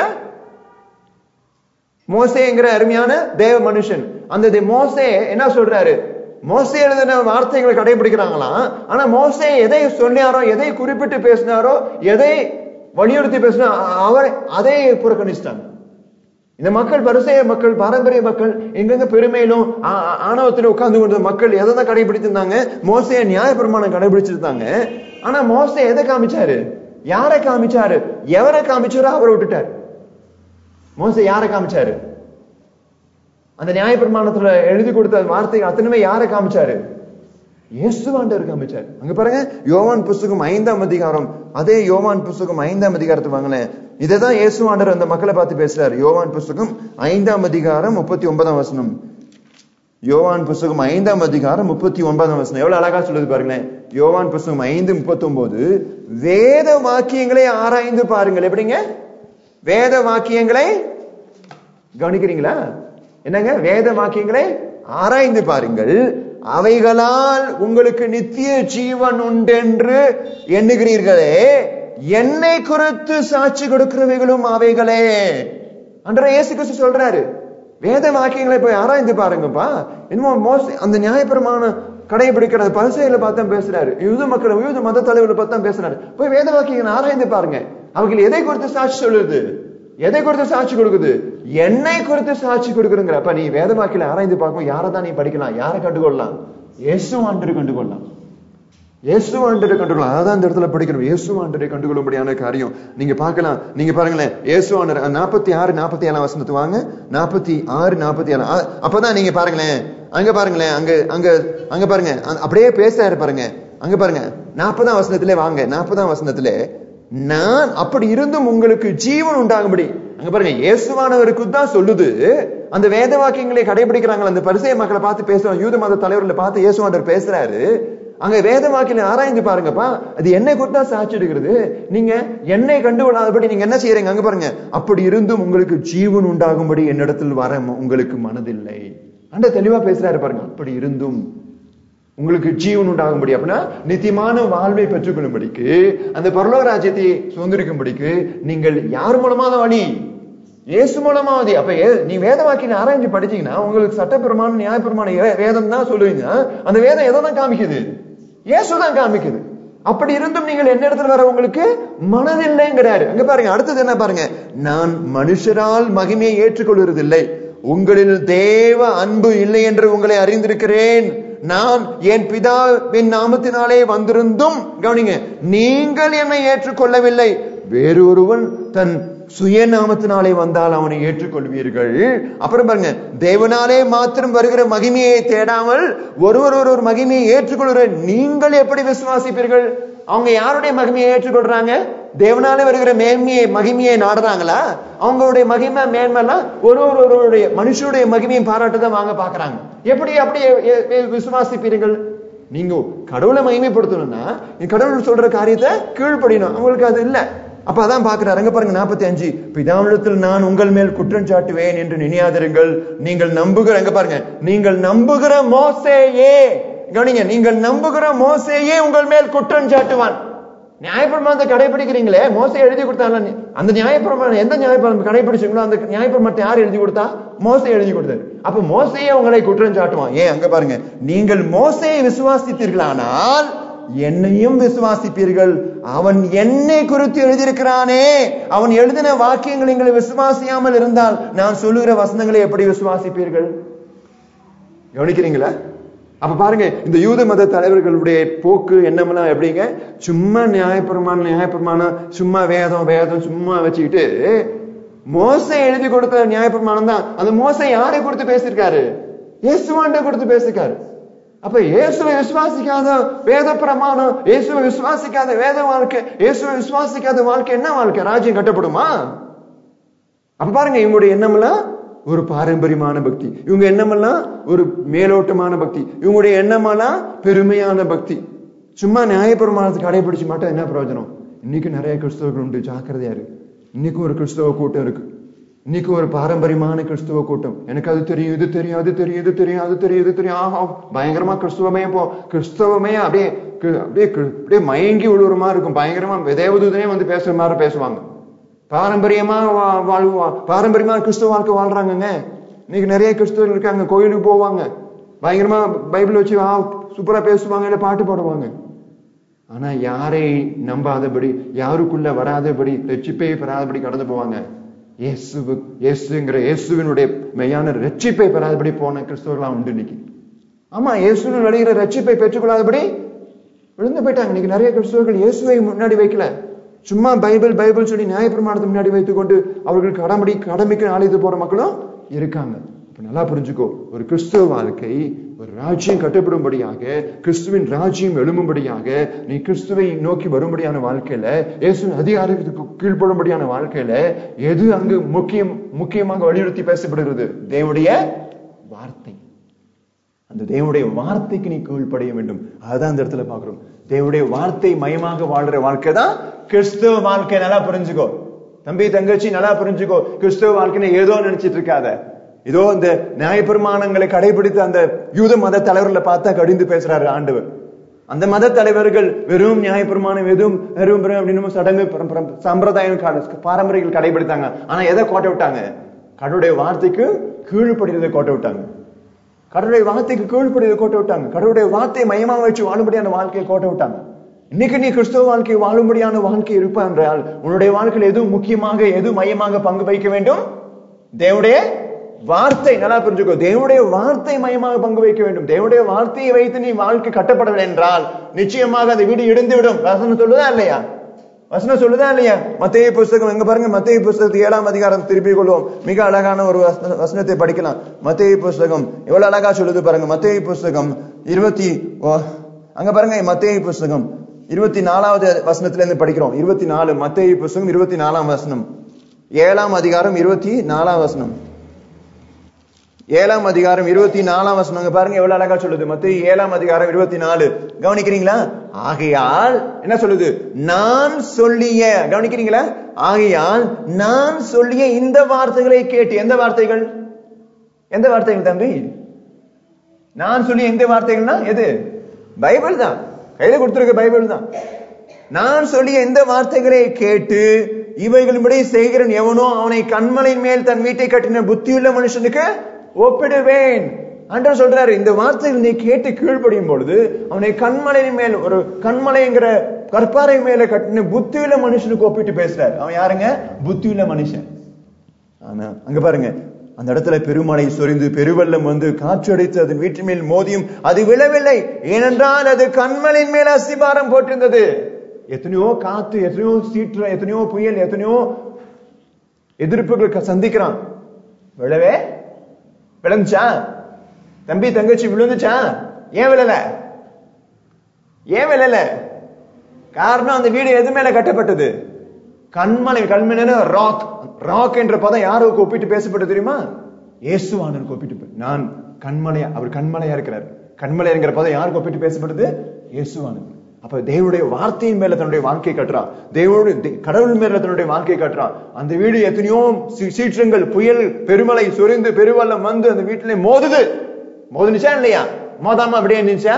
மோசேங்கிற அருமையான தேவ மனுஷன் அந்த தே- மோசே என்ன சொல்றாரு மோசே எழுதின வார்த்தைகளை கடைபிடிக்கிறாங்களாம் ஆனா மோசே எதை சொன்னாரோ எதை குறிப்பிட்டு பேசினாரோ எதை வலியுறுத்தி பேசினா அவர் அதை புறக்கணிச்சிட்டாங்க இந்த மக்கள் பரிசேய மக்கள் பாரம்பரிய மக்கள் எங்கெங்க பெருமையிலும் ஆ- ஆ- ஆணவத்திலும் உட்கார்ந்து கொண்ட மக்கள் எதை தான் கடைபிடிச்சிருந்தாங்க மோசைய நியாயப்பிரமாணம் கடைபிடிச்சிருந்தாங்க ஆனா மோசே எதை காமிச்சாரு யாரை காமிச்சாரு எவரை காமிச்சாரோ அவரை விட்டுட்டாரு மோசே யாரை காமிச்சாரு அந்த நியாயப்பிரமாணத்துல எழுதி கொடுத்த வார்த்தை அத்தனைமே யாரை காமிச்சாரு இயேசுவாண்டவர் காமிச்சார் அங்க பாருங்க யோவான் புஸ்தகம் ஐந்தாம் அதிகாரம் அதே யோவான் புஸ்தகம் ஐந்தாம் அதிகாரத்தை வாங்கினேன் இதைதான் இயேசுவாண்டர் அந்த மக்களை பார்த்து பேசுறாரு யோவான் புஸ்தகம் ஐந்தாம் அதிகாரம் முப்பத்தி ஒன்பதாம் வசனம் யோவான் புஸ்தகம் ஐந்தாம் அதிகாரம் முப்பத்தி ஒன்பதாம் வசனம் எவ்வளவு அழகா சொல்லுது பாருங்களேன் யோவான் புஸ்தகம் ஐந்து முப்பத்தி ஒன்பது வேத வாக்கியங்களை ஆராய்ந்து பாருங்கள் எப்படிங்க வேத வாக்கியங்களை கவனிக்கிறீங்களா என்னங்க வேத வாக்கியங்களை ஆராய்ந்து பாருங்கள் அவைகளால் உங்களுக்கு நித்திய ஜீவன் உண்டென்று எண்ணுகிறீர்களே என்னை குறித்து சாட்சி கொடுக்கிறவைகளும் அவைகளே அன்ற இயேசு கிறிஸ்து சொல்றாரு வேத வாக்கியங்களை போய் ஆராய்ந்து பாருங்கப்பா என்னமோ மோச அந்த நியாயப்பிரமான கடைபிடிக்கிற பரிசையில பார்த்தா பேசுறாரு யூத மக்கள் யூத மத தலைவர்களை பார்த்தா பேசுறாரு போய் வேத வாக்கியங்களை ஆராய்ந்து பாருங்க அவர்கள் எதை குறித்து சாட்சி சொல்லுது எதை குறித்து சாட்சி கொடுக்குது என்னை குறித்து சாட்சி கொடுக்குறங்கிற அப்ப நீ வேதவாக்கில ஆராய்ந்து பார்க்கும் யாரை தான் நீ படிக்கலாம் யாரை கண்டுகொள்ளலாம் இயேசு ஆண்டு கண்டுகொள்ளலாம் இயேசு ஆண்டரை கண்டுகொள்ளலாம் அதான் இந்த இடத்துல படிக்கணும் இயேசு ஆண்டரை கண்டுகொள்ளும்படியான காரியம் நீங்க பார்க்கலாம் நீங்க பாருங்களேன் இயேசு ஆண்டர் நாற்பத்தி ஆறு நாற்பத்தி ஏழாம் வசனத்து வாங்க நாற்பத்தி ஆறு நாற்பத்தி ஏழாம் அ- அப்பதான் நீங்க பாருங்களேன் அங்க பாருங்களேன் அங்க அங்க அங்க பாருங்க அ- அப்படியே பேசுறாரு பாருங்க அங்க பாருங்க நாற்பதாம் வசனத்திலே வாங்க நாற்பதாம் வசனத்திலே நான் அப்படி இருந்தும் உங்களுக்கு ஜீவன் உண்டாகும்படி அங்க பாருங்க இயேசுவானவருக்கு தான் சொல்லுது அந்த வேத வாக்கியங்களை கடைபிடிக்கிறாங்க அந்த பரிசெய மக்களை பார்த்து பேசுறாங்க யூத மத தலைவர்களை பார்த்து இயேசுவாண்டர் பேசுறாரு அங்க வேத வாக்கில ஆராய்ந்து பாருங்கப்பா அது என்னை குறித்து தான் சாட்சி எடுக்கிறது நீங்க என்னை கண்டுகொள்ளாதபடி நீங்க என்ன செய்யறீங்க அங்க பாருங்க அப்படி இருந்தும் உங்களுக்கு ஜீவன் உண்டாகும்படி என்னிடத்தில் வர ம- உங்களுக்கு மனதில்லை அண்ட தெளிவா பேசுறாரு பாருங்க அப்படி இருந்தும் உங்களுக்கு ஜீவன் உண்டாகும்படி அப்படின்னா நித்தியமான வாழ்வை பெற்றுக்கொள்ளும்படிக்கு அந்த பரலோக ராஜ்யத்தை சுதந்திரிக்கும்படிக்கு நீங்கள் யார் மூலமா தான் வழி இயேசு மூலமா வழி அப்ப ஏ- நீ வேத வாக்கியம் ஆராய்ஞ்சு படிச்சீங்கன்னா உங்களுக்கு சட்டப்பிரமாணம் நியாயப்பிரமாண வே- வேதம் தான் சொல்லுவீங்க அந்த வேதம் எதை தான் காமிக்குது இயேசு தான் காமிக்குது அப்படி இருந்தும் நீங்கள் என்ன இடத்துல வர உங்களுக்கு மனதில்லைங்கிறாரு அங்க பாருங்க அடுத்தது என்ன பாருங்க நான் மனுஷரால் மகிமையை ஏற்றுக்கொள்வதில்லை உங்களில் தேவ அன்பு இல்லை என்று உங்களை அறிந்திருக்கிறேன் நான் என் பிதாவின் நாமத்தினாலே வந்திருந்தும் கவனிங்க நீங்கள் என்னை ஏற்றுக்கொள்ளவில்லை வேறொருவன் தன் சுயநாமத்தினாலே வந்தால் அவனை ஏற்றுக்கொள்வீர்கள் அப்புறம் பாருங்க தேவனாலே மாத்திரம் வருகிற மகிமையை தேடாமல் ஒருவர் ஒருவர் மகிமையை ஏற்றுக்கொள்கிற நீங்கள் எப்படி விசுவாசிப்பீர்கள் அவங்க யாருடைய மகிமையை ஏற்றுக்கொள்றாங்க தேவனாலே வருகிற மேன்மையை மகிமையை நாடுறாங்களா அவங்களுடைய மகிமை மேன்மைலாம் ஒரு ஒரு ஒருவருடைய மனுஷருடைய மகிமையை பாராட்டுதான் வாங்க பாக்குறாங்க எப்படி அப்படி எ- எ- விசுவாசிப்பீர்கள் நீங்க கடவுளை மகிமைப்படுத்தணும்னா நீ கடவுள் சொல்ற காரியத்தை கீழ்ப்படியணும் அவங்களுக்கு அது இல்ல அப்ப அதான் பாக்குறாரு அங்க பாருங்க நாற்பத்தி அஞ்சு பிதாவிடத்தில் நான் உங்கள் மேல் குற்றம் சாட்டுவேன் என்று நினையாதிருங்கள் நீங்கள் நம்புகிற அங்க பாருங்க நீங்கள் நம்புகிற மோசேயே கவனிங்க நீங்கள் நம்புகிற மோசேயே உங்கள் மேல் குற்றம் சாட்டுவான் நியாயப்பிரமாணத்தை கடைபிடிக்கிறீங்களே மோசை எழுதி கொடுத்தாங்க அந்த நியாயப்பிரமாணம் எந்த நியாயப்பிரமாணம் கடைபிடிச்சீங்களோ அந்த நியாயப்பிரமாணத்தை யார் எழுதி கொடுத்தா மோசை எழுதி கொடுத்தாரு அப்ப மோசையே உங்களை குற்றம் சாட்டுவான் ஏன் அங்க பாருங்க நீங்கள் மோசையை விசுவாசித்தீர்களானால் என்னையும் விசுவாசிப்பீர்கள் அவன் என்னை குறித்து எழுதியிருக்கிறானே அவன் எழுதின வாக்கியங்கள் எங்களை விசுவாசியாமல் இருந்தால் நான் சொல்லுகிற வசனங்களை எப்படி விசுவாசிப்பீர்கள் கவனிக்கிறீங்களா அப்ப பாருங்க இந்த யூத மத தலைவர்களுடைய போக்கு எண்ணமெல்லாம் எப்படிங்க சும்மா நியாயப்பிரமாணம் நியாயப்பிரமாணம் சும்மா வேதம் வேதம் சும்மா வச்சுக்கிட்டு மோசை எழுதி கொடுத்த நியாயப்பிரமாணம் தான் அந்த மோசை யாரை கொடுத்து பேசியிருக்காரு இயேசுவாண்ட கொடுத்து பேசிருக்காரு அப்ப இயேசுவை விசுவாசிக்காத வேத பிரமாணம் இயேசுவை விசுவாசிக்காத வேத வாழ்க்கை இயேசுவை விசுவாசிக்காத வாழ்க்கை என்ன வாழ்க்கை ராஜ்யம் கட்டப்படுமா அப்ப பாருங்க இவங்களுடைய எண்ணமெல்லாம் ஒரு பாரம்பரியமான பக்தி இவங்க எண்ணமெல்லாம் ஒரு மேலோட்டமான பக்தி இவங்களுடைய எண்ணமெல்லாம் பெருமையான பக்தி சும்மா நியாயப்பிரமாணத்தை கடைபிடிச்சு மட்டும் என்ன பிரயோஜனம் இன்னைக்கு நிறைய கிறிஸ்தவர்கள் உண்டு ஜாக்கிரதையா இருக்கு இன்னைக்கும் ஒரு கிறிஸ்தவ கூட்டம் இருக்கு இன்னைக்கு ஒரு பாரம்பரியமான கிறிஸ்துவ கூட்டம் எனக்கு அது தெரியும் இது தெரியும் அது தெரியும் இது தெரியும் அது தெரியும் இது தெரியும் ஆஹா பயங்கரமா கிறிஸ்துவமே போ கிறிஸ்தவமே அப்படியே கி- அப்படியே கி- அப்படியே மயங்கி விழுவுற மாதிரி இருக்கும் பயங்கரமா தேவதூதனே வந்து பேசுற மாதிரி பேசுவாங்க பாரம்பரியமா வா- வாழ்வா பாரம்பரியமா கிறிஸ்துவ வாழ்க்கை வாழ்றாங்கங்க இன்னைக்கு நிறைய கிறிஸ்தவர்கள் இருக்காங்க கோயிலுக்கு போவாங்க பயங்கரமா பைபிள் வச்சு ஆ, சூப்பரா பேசுவாங்க இல்ல பாட்டு பாடுவாங்க ஆனா யாரை நம்பாதபடி யாருக்குள்ள வராதபடி ரட்சிப்பை பெறாதபடி கடந்து போவாங்க இயேசு இயேசுங்கிற இயேசுவினுடைய மெய்யான ரட்சிப்பை பெறாதபடி போன கிறிஸ்தவர்களாம் உண்டு இன்னைக்கு ஆமா இயேசுவின் வருகிற ரட்சிப்பை பெற்றுக்கொள்ளாதபடி விழுந்து போயிட்டாங்க இன்னைக்கு நிறைய கிறிஸ்தவர்கள் இயேசுவை முன்னாடி வைக்கல சும்மா பைபிள் பைபிள் சொல்லி நியாயப்பிரமாணத்தை முன்னாடி வைத்துக்கொண்டு அவர்கள் கடம்படி கடமைக்கு நாளைக்கு போற மக்களும் இருக்காங்க அப்ப நல்லா புரிஞ்சுக்கோ ஒரு கிறிஸ்துவ வாழ்க்கை ஒரு ராஜ்யம் கட்டப்படும்படியாக கிறிஸ்துவின் ராஜ்யம் எழும்பும்படியாக நீ கிறிஸ்துவை நோக்கி வரும்படியான வாழ்க்கையில இயேசுவின் அதிகாரத்துக்கு கீழ்ப்படும்படியான வாழ்க்கையில எது அங்கு முக்கியம் முக்கியமாக வலியுறுத்தி பேசப்படுகிறது தேவனுடைய வார்த்தை அந்த தேவனுடைய வார்த்தைக்கு நீ கீழ்ப்படைய வேண்டும் அதுதான் அந்த இடத்துல பாக்குறோம் தேவனுடைய வார்த்தை மயமாக வாழ்ற வாழ்க்கை தான் கிறிஸ்துவ வாழ்க்கை நல்லா புரிஞ்சுக்கோ தம்பி தங்கச்சி நல்லா புரிஞ்சுக்கோ கிறிஸ்துவ வாழ்க்கைன்னு ஏதோ நினைச்சிட்டு இருக்காத இதோ இந்த நியாயப்பிரமாணங்களை கடைபிடித்து அந்த யூத மத தலைவர்களை பார்த்தா கடிந்து பேசுறாரு ஆண்டவர் அந்த மத தலைவர்கள் வெறும் நியாயப்பிரமாணம் வெறும் வெறும் வெறும் அப்படின்னு சடங்கு பரம்- பரம்- சம்பிரதாயம் கட- பாரம்பரியங்கள் கடைபிடித்தாங்க ஆனா எதை கோட்டை விட்டாங்க கடவுளுடைய வார்த்தைக்கு கீழ்ப்படுகிறதை கோட்டை விட்டாங்க கடவுளுடைய வார்த்தைக்கு கீழ்ப்படியதை கோட்டை விட்டாங்க கடவுளுடைய வார்த்தையை மையமாக வச்சு வாழும்படியான வாழ்க்கையை கோட்டை விட்டாங்க இன்னைக்கு நீ கிறிஸ்தவ வாழ்க்கை வாழும்படியான வாழ்க்கை இருப்பா என்றால் உன்னுடைய வாழ்க்கையில் எது முக்கியமாக எது மையமாக பங்கு வகிக்க வேண்டும் தேவனுடைய வார்த்தை நல்லா புரிஞ்சுக்கோ தேவனுடைய வார்த்தை மயமாக பங்கு வைக்க வேண்டும் தேவனுடைய வார்த்தையை வைத்து நீ வாழ்க்கை கட்டப்படவில்லை என்றால் நிச்சயமாக அந்த வீடு இடிந்து விடும் வசனம் சொல்லுதா இல்லையா வசனம் சொல்லுதா இல்லையா மத்திய புஸ்தகம் எங்க பாருங்க மத்திய புஸ்தகத்துக்கு ஏழாம் அதிகாரம் திருப்பி கொள்வோம் மிக அழகான ஒரு வசன- வசனத்தை படிக்கலாம் மத்திய புஸ்தகம் எவ்வளவு அழகா சொல்லுது பாருங்க மத்திய புஸ்தகம் இருபத்தி ஓ, அங்க பாருங்க மத்திய புஸ்தகம் இருபத்தி நாலாவது வசனத்துல இருந்து படிக்கிறோம் இருபத்தி நாலு மத்திய புஸ்தகம் இருபத்தி நாலாம் வசனம் ஏழாம் அதிகாரம் இருபத்தி நாலாம் வசனம் ஏழாம் அதிகாரம் இருபத்தி நாலாம் வசனம் அங்க பாருங்க எவ்வளவு அழகா சொல்லுது மத்திய ஏழாம் அதிகாரம் இருபத்தி நாலு கவனிக்கிறீங்களா ஆகையால் என்ன சொல்லுது நான் சொல்லிய கவனிக்கிறீங்களா ஆகையால் நான் சொல்லிய இந்த வார்த்தைகளை கேட்டு எந்த வார்த்தைகள் எந்த வார்த்தைகள் தம்பி நான் சொல்லிய எந்த வார்த்தைகள்னா எது பைபிள் தான் கையில கொடுத்திருக்க பைபிள் தான் நான் சொல்லிய எந்த வார்த்தைகளை கேட்டு இவைகளின்படி செய்கிறன் எவனோ அவனை கண்மலையின் மேல் தன் வீட்டை கட்டின புத்தியுள்ள மனுஷனுக்கு ஒப்பிடுவேன் ஆண்டவர் சொல்றாரு இந்த வார்த்தைகள் நீ கேட்டு கீழ்ப்படியும் பொழுது அவனை கண்மலையின் மேல் ஒரு கண்மலைங்கிற கற்பாறை மேல கட்டின புத்தியுள்ள மனுஷனுக்கு ஒப்பிட்டு பேசுறாரு அவன் யாருங்க புத்தியுள்ள மனுஷன் ஆனா அங்க பாருங்க அந்த இடத்துல பெருமழை சொரிந்து பெருவெள்ளம் வந்து காற்றடித்து அதன் வீட்டின் மேல் மோதியும் அது விழவில்லை ஏனென்றால் அது கண்மலின் மேல் அஸ்திபாரம் போட்டிருந்தது எத்தனையோ காத்து எத்தனையோ சீற்றம் எத்தனையோ புயல் எத்தனையோ எதிர்ப்புகள் க- சந்திக்கிறான் விழவே விழுந்துச்சா தம்பி தங்கச்சி விழுந்துச்சா ஏன் விழல ஏன் விழல காரணம் அந்த வீடு எது மேல கட்டப்பட்டது கண்மலை கண்மலை ராக் ராக் என்ற பதம் யாருக்கு ஒப்பிட்டு பேசப்பட்டது தெரியுமா இயேசுவானருக்கு ஒப்பிட்டு பே- நான் கண்மலையா அவர் கண்மலையா இருக்கிறார் கண்மலை என்கிற பதம் யாருக்கு ஒப்பிட்டு பேசப்பட்டது இயேசுவானது அப்ப தேவனுடைய வார்த்தையின் மேல தன்னுடைய வாழ்க்கை கட்டுறான் தேவனுடைய தே- கடவுள் மேல தன்னுடைய வாழ்க்கை கட்டுறான் அந்த வீடு எத்தனையோ சீ- சீற்றங்கள் புயல் பெருமலை சொரிந்து பெருவெள்ளம் வந்து அந்த வீட்டிலே மோதுது மோதுனுச்சா இல்லையா மோதாம அப்படியே இருந்துச்சா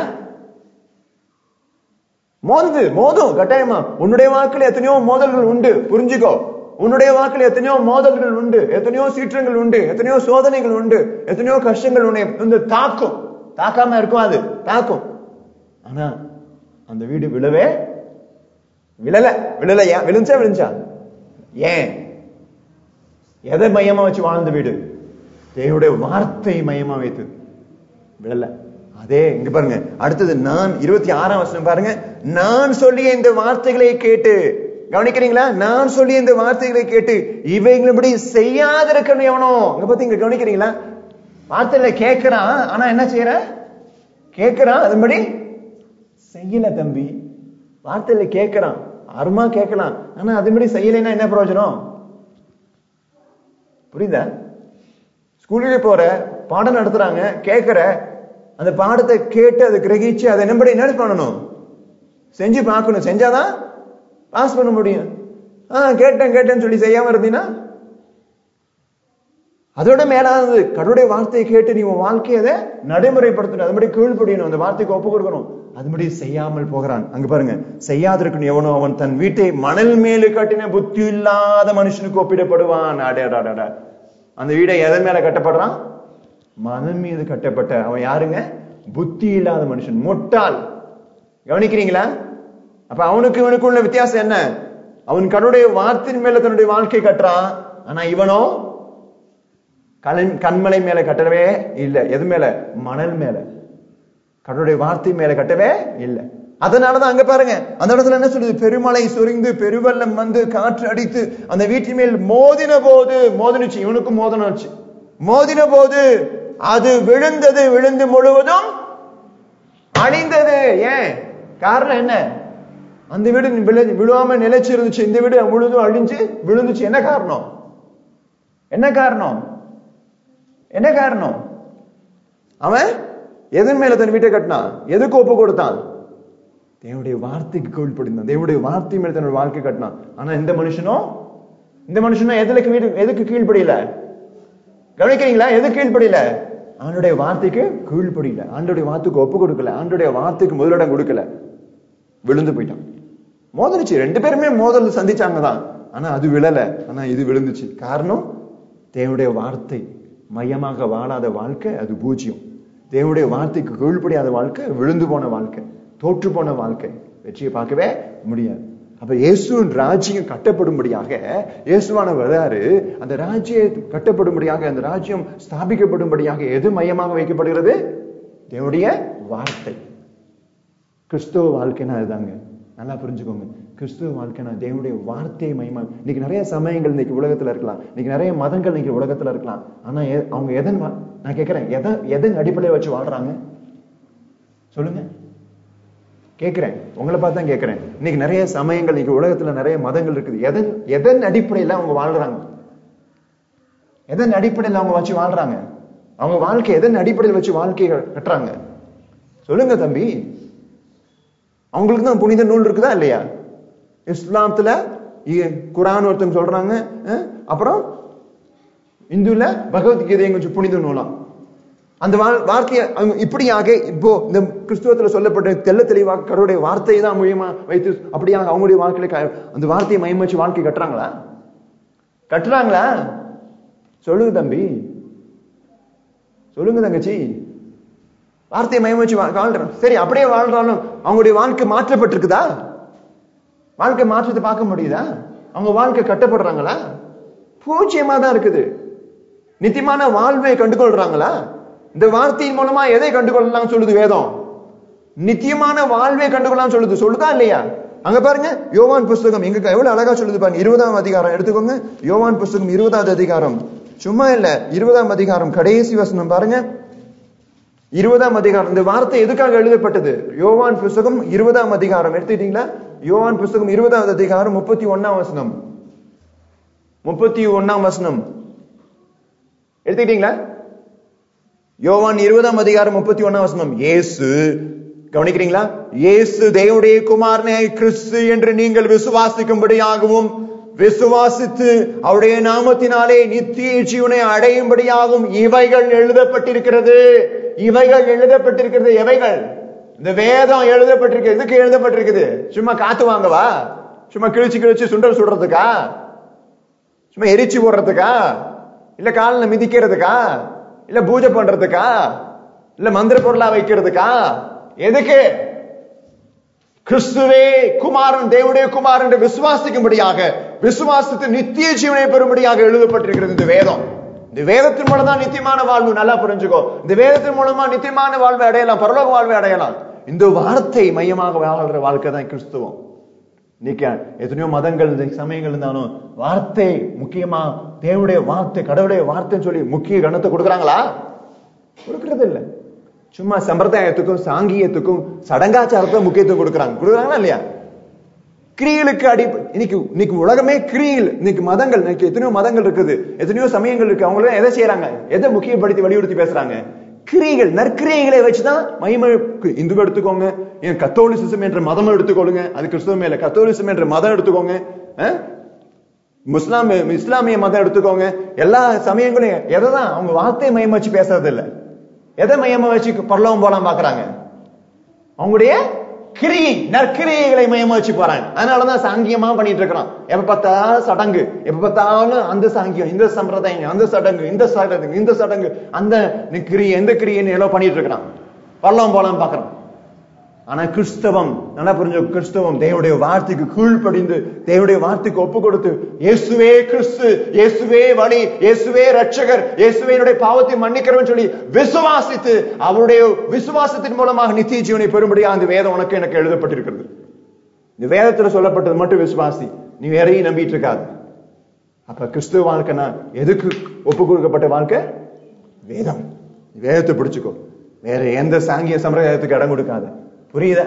மோதுது மோதும் கட்டாயமா உன்னுடைய வாக்குல எத்தனையோ மோதல்கள் உண்டு புரிஞ்சுக்கோ உன்னுடைய வாக்குல எத்தனையோ மோதல்கள் உண்டு எத்தனையோ சீற்றங்கள் உண்டு எத்தனையோ சோதனைகள் உண்டு எத்தனையோ கஷ்டங்கள் உன்னை வந்து தாக்கும் தாக்காம இருக்கும் அது தாக்கும் ஆனா அந்த வீடு விழவே விழல விழலையா விழுந்துச்சா விழுந்துச்சா ஏன் எதை மையமா வச்சு வாழ்ந்த வீடு தேவனுடைய வார்த்தை மையமா வைத்தது விழல அதே இங்க பாருங்க அடுத்தது நான் இருபத்தி ஆறாம் வருஷம் பாருங்க நான் சொல்லிய இந்த வார்த்தைகளை கேட்டு கவனிக்கிறீங்களா நான் சொல்லிய இந்த வார்த்தைகளை கேட்டு இவைகளின்படி செய்யாதிருக்கணும் எவனோ இங்க பத்தி இங்க கவனிக்கிறீங்களா வார்த்தையில கேட்கிறான் ஆனா என்ன செய்யற கேட்கிறான் அதுபடி செய்யல தம்பி வார்த்தையில கேட்கிறான் அருமா கேட்கலாம் ஆனா அதுபடி செய்யலைன்னா என்ன பிரயோஜனம் புரியுதா ஸ்கூலுக்கு போற பாடம் நடத்துறாங்க கேட்கிற அந்த பாடத்தை கேட்டு அதை கிரகிச்சு அதை என்னபடி என்ன பண்ணணும் செஞ்சு பார்க்கணும் செஞ்சாதான் பாஸ் பண்ண முடியும் ஆ கேட்டேன் கேட்டேன்னு சொல்லி செய்யாம இருந்தீங்கன்னா அதோட மேலானது கடவுளுடைய வார்த்தையை கேட்டு நீ உன் வாழ்க்கையை அதை நடைமுறைப்படுத்தணும் அதுபடி கீழ்ப்படியணும் அந்த வார்த்தைக்கு ஒப்பு கொடுக்கணும் அதுபடி செய்யாமல் போகிறான் அங்க பாருங்க செய்யாதிருக்கணும் எவனோ அவன் தன் வீட்டை மணல் மேலு கட்டின புத்தி இல்லாத மனுஷனுக்கு ஒப்பிடப்படுவான் அடடடடட. அந்த வீடை எதன் மேல கட்டப்படுறான் மணல் மீது கட்டப்பட்ட அவன் யாருங்க புத்தி இல்லாத மனுஷன் முட்டாள் கவனிக்கிறீங்களா அப்ப அவனுக்கு இவனுக்கு உள்ள வித்தியாசம் என்ன அவன் கடவுளுடைய வார்த்தையின் மேல தன்னுடைய வாழ்க்கை கட்டுறான் ஆனா இவனோ கலன் கண்மலை மேல கட்டவே இல்லை எது மேல மணல் மேல கடவுளுடைய வார்த்தை மேல கட்டவே இல்லை அதனாலதான் அங்க பாருங்க அந்த இடத்துல என்ன சொல்லுது பெருமழை சொரிந்து பெருவெள்ளம் வந்து காற்று அடித்து அந்த வீட்டின் மேல் மோதின போது மோதினுச்சு இவனுக்கும் மோதனுச்சு மோதின போது அது விழுந்தது விழுந்து முழுவதும் அழிந்தது ஏன் காரணம் என்ன அந்த வீடு விழு- விழுவாம நிலைச்சு இருந்துச்சு இந்த வீடு முழுதும் அழிஞ்சு விழுந்துச்சு என்ன காரணம் என்ன காரணம் என்ன காரணம் அவன் எதன் மேல தன் வீட்டை கட்டினான் எதுக்கு ஒப்பு கொடுத்தான் தேவனுடைய வார்த்தைக்கு கீழ்ப்படிந்தான் தேவனுடைய வார்த்தை மேல தன்னுடைய வாழ்க்கை கட்டினான் ஆனா இந்த மனுஷனும் இந்த மனுஷனும் எதுக்கு வீடு எதுக்கு கீழ்ப்படியல கவனிக்கிறீங்களா எது கீழ்ப்படியல ஆண்டுடைய வார்த்தைக்கு கீழ்ப்படியல ஆண்டுடைய வார்த்தைக்கு ஒப்பு கொடுக்கல ஆண்டுடைய வார்த்தைக்கு முதலிடம் கொடுக்கல விழுந்து போயிட்டான் மோதலுச்சு ரெண்டு பேருமே மோதல் சந்திச்சாங்க தான் ஆனா அது விழல ஆனா இது விழுந்துச்சு காரணம் தேவனுடைய வார்த்தை மையமாக வாழாத வாழ்க்கை அது பூஜ்யம் தேவனுடைய வார்த்தைக்கு கீழ்ப்படியாத வாழ்க்கை விழுந்து போன வாழ்க்கை தோற்று போன வாழ்க்கை வெற்றியை பார்க்கவே முடியாது அப்ப இயேசுவின் ராஜ்யம் கட்டப்படும்படியாக இயேசுவான வராரு அந்த ராஜ்யம் கட்டப்படும்படியாக அந்த ராஜ்யம் ஸ்தாபிக்கப்படும்படியாக எது மையமாக வைக்கப்படுகிறது தேவனுடைய வார்த்தை கிறிஸ்துவ வாழ்க்கைனா அதுதாங்க நல்லா புரிஞ்சுக்கோங்க கிறிஸ்துவ வாழ்க்கைனா தேவனுடைய வார்த்தையை மையமா இன்னைக்கு நிறைய சமயங்கள் இன்னைக்கு உலகத்துல இருக்கலாம் இன்னைக்கு நிறைய மதங்கள் இன்னைக்கு உலகத்துல இருக்கலாம் ஆனா எ- அவங்க எதன் வா- நான் கேட்கிறேன் எதன் எதன் அடிப்படையை வச்சு வாழ்றாங்க சொல்லுங்க கேட்கிறேன் உங்களை பார்த்து தான் கேட்கிறேன் இன்னைக்கு நிறைய சமயங்கள் இன்னைக்கு உலகத்துல நிறைய மதங்கள் இருக்குது எதன் எதன் அடிப்படையில அவங்க வாழ்றாங்க எதன் அடிப்படையில அவங்க வச்சு வாழ்றாங்க அவங்க வாழ்க்கை எதன் அடிப்படையில் வச்சு வாழ்க்கையை கட்டுறாங்க சொல்லுங்க தம்பி அவங்களுக்கு தான் புனித நூல் இருக்குதா இல்லையா இஸ்லாத்துல இ- குரான் ஒருத்தங்க சொல்றாங்க அஹ், அப்புறம் இந்துல பகவத்கீதை கொஞ்சம் புனித நூலாம் அந்த வா- வார்த்தையை அவங்க இப்படியாக இப்போ இந்த கிறிஸ்துவத்துல சொல்லப்பட்ட தெள்ள தெளிவாக கடவுளுடைய வார்த்தையை தான் மூலியமா வைத்து அப்படியாக அவங்களுடைய வாழ்க்கையில க- அந்த வார்த்தையை மையம் வச்சு வாழ்க்கை கட்டுறாங்களா கட்டுறாங்களா சொல்லுங்க தம்பி சொல்லுங்க தங்கச்சி வார்த்தையை மையம் வச்சு வா- வாழ்றோம் சரி அப்படியே வாழ்றாலும் அவங்களுடைய வாழ்க்கை மாற்றப்பட்டிருக்குதா வாழ்க்கை மாற்றத்தை பார்க்க முடியுதா அவங்க வாழ்க்கை கட்டப்படுறாங்களா பூஜ்யமா தான் இருக்குது நித்தியமான வாழ்வை கண்டுகொள்றாங்களா இந்த வார்த்தையின் மூலமா எதை கண்டுகொள்ளலாம் சொல்லுது வேதம் நித்தியமான வாழ்வை கண்டுகொள்ளலாம் சொல்லுது சொல்லுதா இல்லையா அங்க பாருங்க யோவான் புஸ்தகம் எங்க எவ்வளவு அழகா சொல்லுது பாருங்க இருபதாம் அதிகாரம் எடுத்துக்கோங்க யோவான் புஸ்தகம் இருபதாவது அதிகாரம் சும்மா இல்ல இருபதாம் அதிகாரம் கடைசி வசனம் பாருங்க இருபதாம் அதிகாரம் இந்த வார்த்தை எதுக்காக எழுதப்பட்டது யோவான் புஸ்தகம் இருபதாம் அதிகாரம் எடுத்துக்கிட்டீங்களா யோவான் புஸ்தகம் இருபதாவது அதிகாரம் முப்பத்தி ஒன்னாம் வசனம் முப்பத்தி ஒன்னாம் வசனம் எடுத்துக்கிட்டீங்களா யோவான் இருபதாம் அதிகாரம் முப்பத்தி ஒன்னாம் வசனம் இயேசு கவனிக்கிறீங்களா இயேசு தேவனுடைய குமாரனே கிறிஸ்து என்று நீங்கள் விசுவாசிக்கும்படியாகவும் விசுவாசித்து அவருடைய நாமத்தினாலே நித்திய ஜீவனை அடையும்படியாகவும் இவைகள் எழுதப்பட்டிருக்கிறது இவைகள் எழுதப்பட்டிருக்கிறது எவைகள் இந்த வேதம் எழுதப்பட்டிருக்கு எதுக்கு எழுதப்பட்டிருக்குது சும்மா காத்து வாங்கவா சும்மா கிழிச்சு கிழிச்சு சுண்டல் சுடுறதுக்கா சும்மா எரிச்சு போடுறதுக்கா இல்ல காலில் மிதிக்கிறதுக்கா இல்ல பூஜை பண்றதுக்கா இல்ல மந்திர பொருளா வைக்கிறதுக்கா எதுக்கு கிறிஸ்துவே குமாரன் தேவனுடைய குமாரன் என்று விசுவாசிக்கும்படியாக விசுவாசித்து நித்திய ஜீவனை பெறும்படியாக எழுதப்பட்டிருக்கிறது இந்த வேதம் இந்த வேதத்தின் மூலம் தான் நித்தியமான வாழ்வு நல்லா புரிஞ்சுக்கோ இந்த வேதத்தின் மூலமா நித்தியமான வாழ்வை அடையலாம் பரலோக வாழ்வை அடையலாம் இந்த வார்த்தை மையமாக வாழ்ற வாழ்க்கை தான் கிறிஸ்துவம் இன்னைக்கு எத்தனையோ மதங்கள் இந்த சமயங்கள் இருந்தாலும் வார்த்தை முக்கியமா தேவனுடைய வார்த்தை கடவுளுடைய வார்த்தைன்னு சொல்லி முக்கிய கணத்தை கொடுக்குறாங்களா கொடுக்கறது இல்ல சும்மா சம்பிரதாயத்துக்கும் சாங்கியத்துக்கும் சடங்காச்சாரத்துக்கும் முக்கியத்துவம் கொடுக்குறாங்க கொடுக்குறாங்களா இல்லையா கிரியலுக்கு அடி இன்னைக்கு இன்னைக்கு உலகமே கிரியல் இன்னைக்கு மதங்கள் இன்னைக்கு எத்தனையோ மதங்கள் இருக்குது எத்தனையோ சமயங்கள் இருக்கு அவங்க எல்லாம் எதை செய்யறாங்க எதை முக்கியப்படுத்தி வலியுறுத்தி பேசுறாங்க கிரியைகள் நற்கிரியைகளை வச்சுதான் மகிமை இந்து எடுத்துக்கோங்க ஏன் கத்தோலிசிசம் என்ற மதம் எடுத்துக்கொள்ளுங்க அது கிறிஸ்துவ மேல கத்தோலிசம் என்ற மதம் எடுத்துக்கோங்க அஹ்? முஸ்லாம் இஸ்லாமிய மதம் எடுத்துக்கோங்க எல்லா சமயங்களையும் எதை தான் அவங்க வார்த்தை மையம் வச்சு பேசுறது இல்ல எதை மையமா வச்சு பரலோகம் போலாம் பாக்குறாங்க அவங்களுடைய கிரியை நற்கிரியைகளை மையமா வச்சு போறாங்க அதனாலதான் சாங்கியமா பண்ணிட்டு இருக்கிறோம் எப்ப பார்த்தாலும் சடங்கு எப்ப பார்த்தாலும் அந்த சாங்கியம் இந்த சம்பிரதாயம் அந்த சடங்கு இந்த சடங்கு இந்த சடங்கு அந்த கிரியை எந்த கிரியைன்னு எல்லாம் பண்ணிட்டு இருக்கிறான் பள்ளம் போலாம் பாக்குறோம் ஆனா கிறிஸ்தவம் நல்லா புரிஞ்சு கிறிஸ்தவம் தேவனுடைய வார்த்தைக்கு கீழ்ப்படிந்து தேவனுடைய வார்த்தைக்கு ஒப்பு கொடுத்து இயேசுவே கிறிஸ்து இயேசுவே வழி இயேசுவே ரட்சகர் இயேசுவே என்னுடைய பாவத்தை மன்னிக்கிறவன் சொல்லி விசுவாசித்து அவருடைய விசுவாசத்தின் மூலமாக நித்திய ஜீவனை பெறும்படியா அந்த வேதம் உனக்கு எனக்கு எழுதப்பட்டிருக்கிறது இந்த வேதத்துல சொல்லப்பட்டது மட்டும் விசுவாசி நீ வேறையும் நம்பிட்டு இருக்காது அப்ப கிறிஸ்துவ வாழ்க்கைனா எதுக்கு ஒப்பு கொடுக்கப்பட்ட வாழ்க்கை வேதம் வேதத்தை பிடிச்சுக்கோ வேற எந்த சாங்கிய சம்பிரதாயத்துக்கு இடம் கொடுக்காத புரியுதா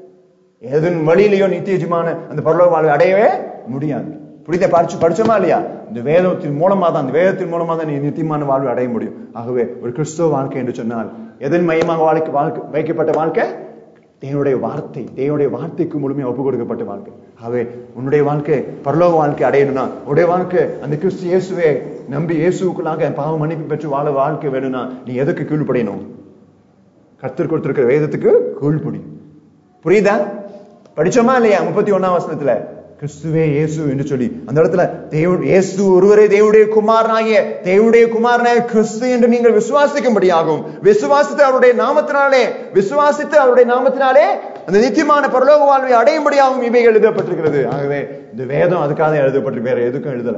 எதன் வழியிலையோ நித்தியஜமான அந்த பரலோக வாழ்வை அடையவே முடியாது புரியுதா படிச்சு படிச்சோமா இல்லையா இந்த வேதத்தின் மூலமா தான் அந்த வேதத்தின் மூலமா தான் நீ நித்தியமான வாழ்வை அடைய முடியும் ஆகவே ஒரு கிறிஸ்துவ வாழ்க்கை என்று சொன்னால் எதன் மையமாக வாழ்க்கை வாழ்க்கை வைக்கப்பட்ட வாழ்க்கை தேவனுடைய வார்த்தை தேவனுடைய வார்த்தைக்கு முழுமையாக ஒப்பு கொடுக்கப்பட்ட வாழ்க்கை ஆகவே உன்னுடைய வாழ்க்கை பரலோக வாழ்க்கை அடையணும்னா உன்னுடைய வாழ்க்கை அந்த கிறிஸ்து இயேசுவே நம்பி இயேசுக்குள்ளாக பாவ மன்னிப்பு பெற்று வாழ வாழ்க்கை வேணும்னா நீ எதுக்கு கீழ்ப்படையணும் கர்த்தர் கொடுத்திருக்கிற வேதத்துக்கு கீழ்ப்படி புரியுதா படிச்சோமா இல்லையா முப்பத்தி ஒன்னாம் வசனத்துல கிறிஸ்துவே இயேசு என்று சொல்லி அந்த இடத்துல தேவ இயேசு ஒருவரே தேவனுடைய குமாரனாகிய தேவனுடைய குமாரனாகிய கிறிஸ்து என்று நீங்கள் விசுவாசிக்கும்படியாகும் விசுவாசித்து அவருடைய நாமத்தினாலே விசுவாசித்து அவருடைய நாமத்தினாலே அந்த நித்தியமான பரலோக வாழ்வை அடையும்படியாகும் இவை எழுதப்பட்டிருக்கிறது ஆகவே இந்த வேதம் அதுக்காக எழுதப்பட்டிருக்கு வேற எதுக்கும் எழுதல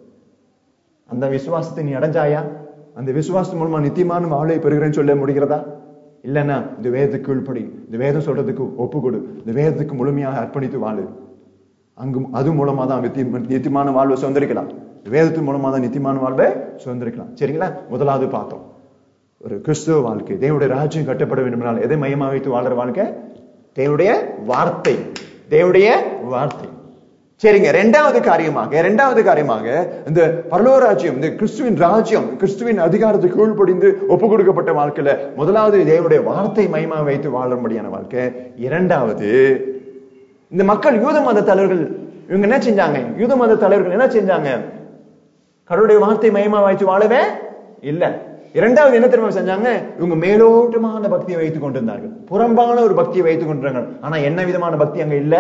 அந்த விசுவாசத்தை நீ அடைஞ்சாயா அந்த விசுவாசத்து மூலமா நித்தியமான வாழ்வை பெறுகிறேன்னு சொல்ல முடிகிறதா இல்லைன்னா இந்த வேதத்துக்கு கீழ்ப்படி இந்த வேதம் சொல்றதுக்கு ஒப்பு கொடு இந்த வேதத்துக்கு முழுமையாக அர்ப்பணித்து வாழு அங்கு அது மூலமா தான் நித்திய- நித்தியமான வாழ்வை சுதந்திரிக்கலாம் வேதத்து மூலமா தான் நித்தியமான வாழ்வை சுதந்திரிக்கலாம் சரிங்களா முதலாவது பார்த்தோம் ஒரு கிறிஸ்துவ வாழ்க்கை தேவனுடைய ராஜ்யம் கட்டப்பட வேண்டுமென்றால் எதை மையமா வைத்து வாழ்ற வாழ்க்கை தேவனுடைய வார்த்தை தேவனுடைய வார்த்தை சரிங்க ரெண்டாவது காரியமாக ரெண்டாவது காரியமாக இந்த பரலோக ராஜ்யம் இந்த கிறிஸ்துவின் ராஜ்யம் கிறிஸ்துவின் அதிகாரத்துக்கு கீழ்ப்படிந்து ஒப்பு கொடுக்கப்பட்ட வாழ்க்கையில முதலாவது தேவனுடைய வார்த்தை மையமா வைத்து வாழும்படியான வாழ்க்கை இரண்டாவது இந்த மக்கள் யூத மத தலைவர்கள் இவங்க என்ன செஞ்சாங்க யூத மத தலைவர்கள் என்ன செஞ்சாங்க கடவுளுடைய வார்த்தை மையமா வைத்து வாழவே இல்ல இரண்டாவது என்ன தெரியுமா செஞ்சாங்க இவங்க மேலோட்டமான பக்தியை வைத்துக் கொண்டிருந்தார்கள் புறம்பான ஒரு பக்தியை வைத்துக் கொண்டிருந்தாங்க ஆனா என்ன விதமான பக்தி அங்க இல்ல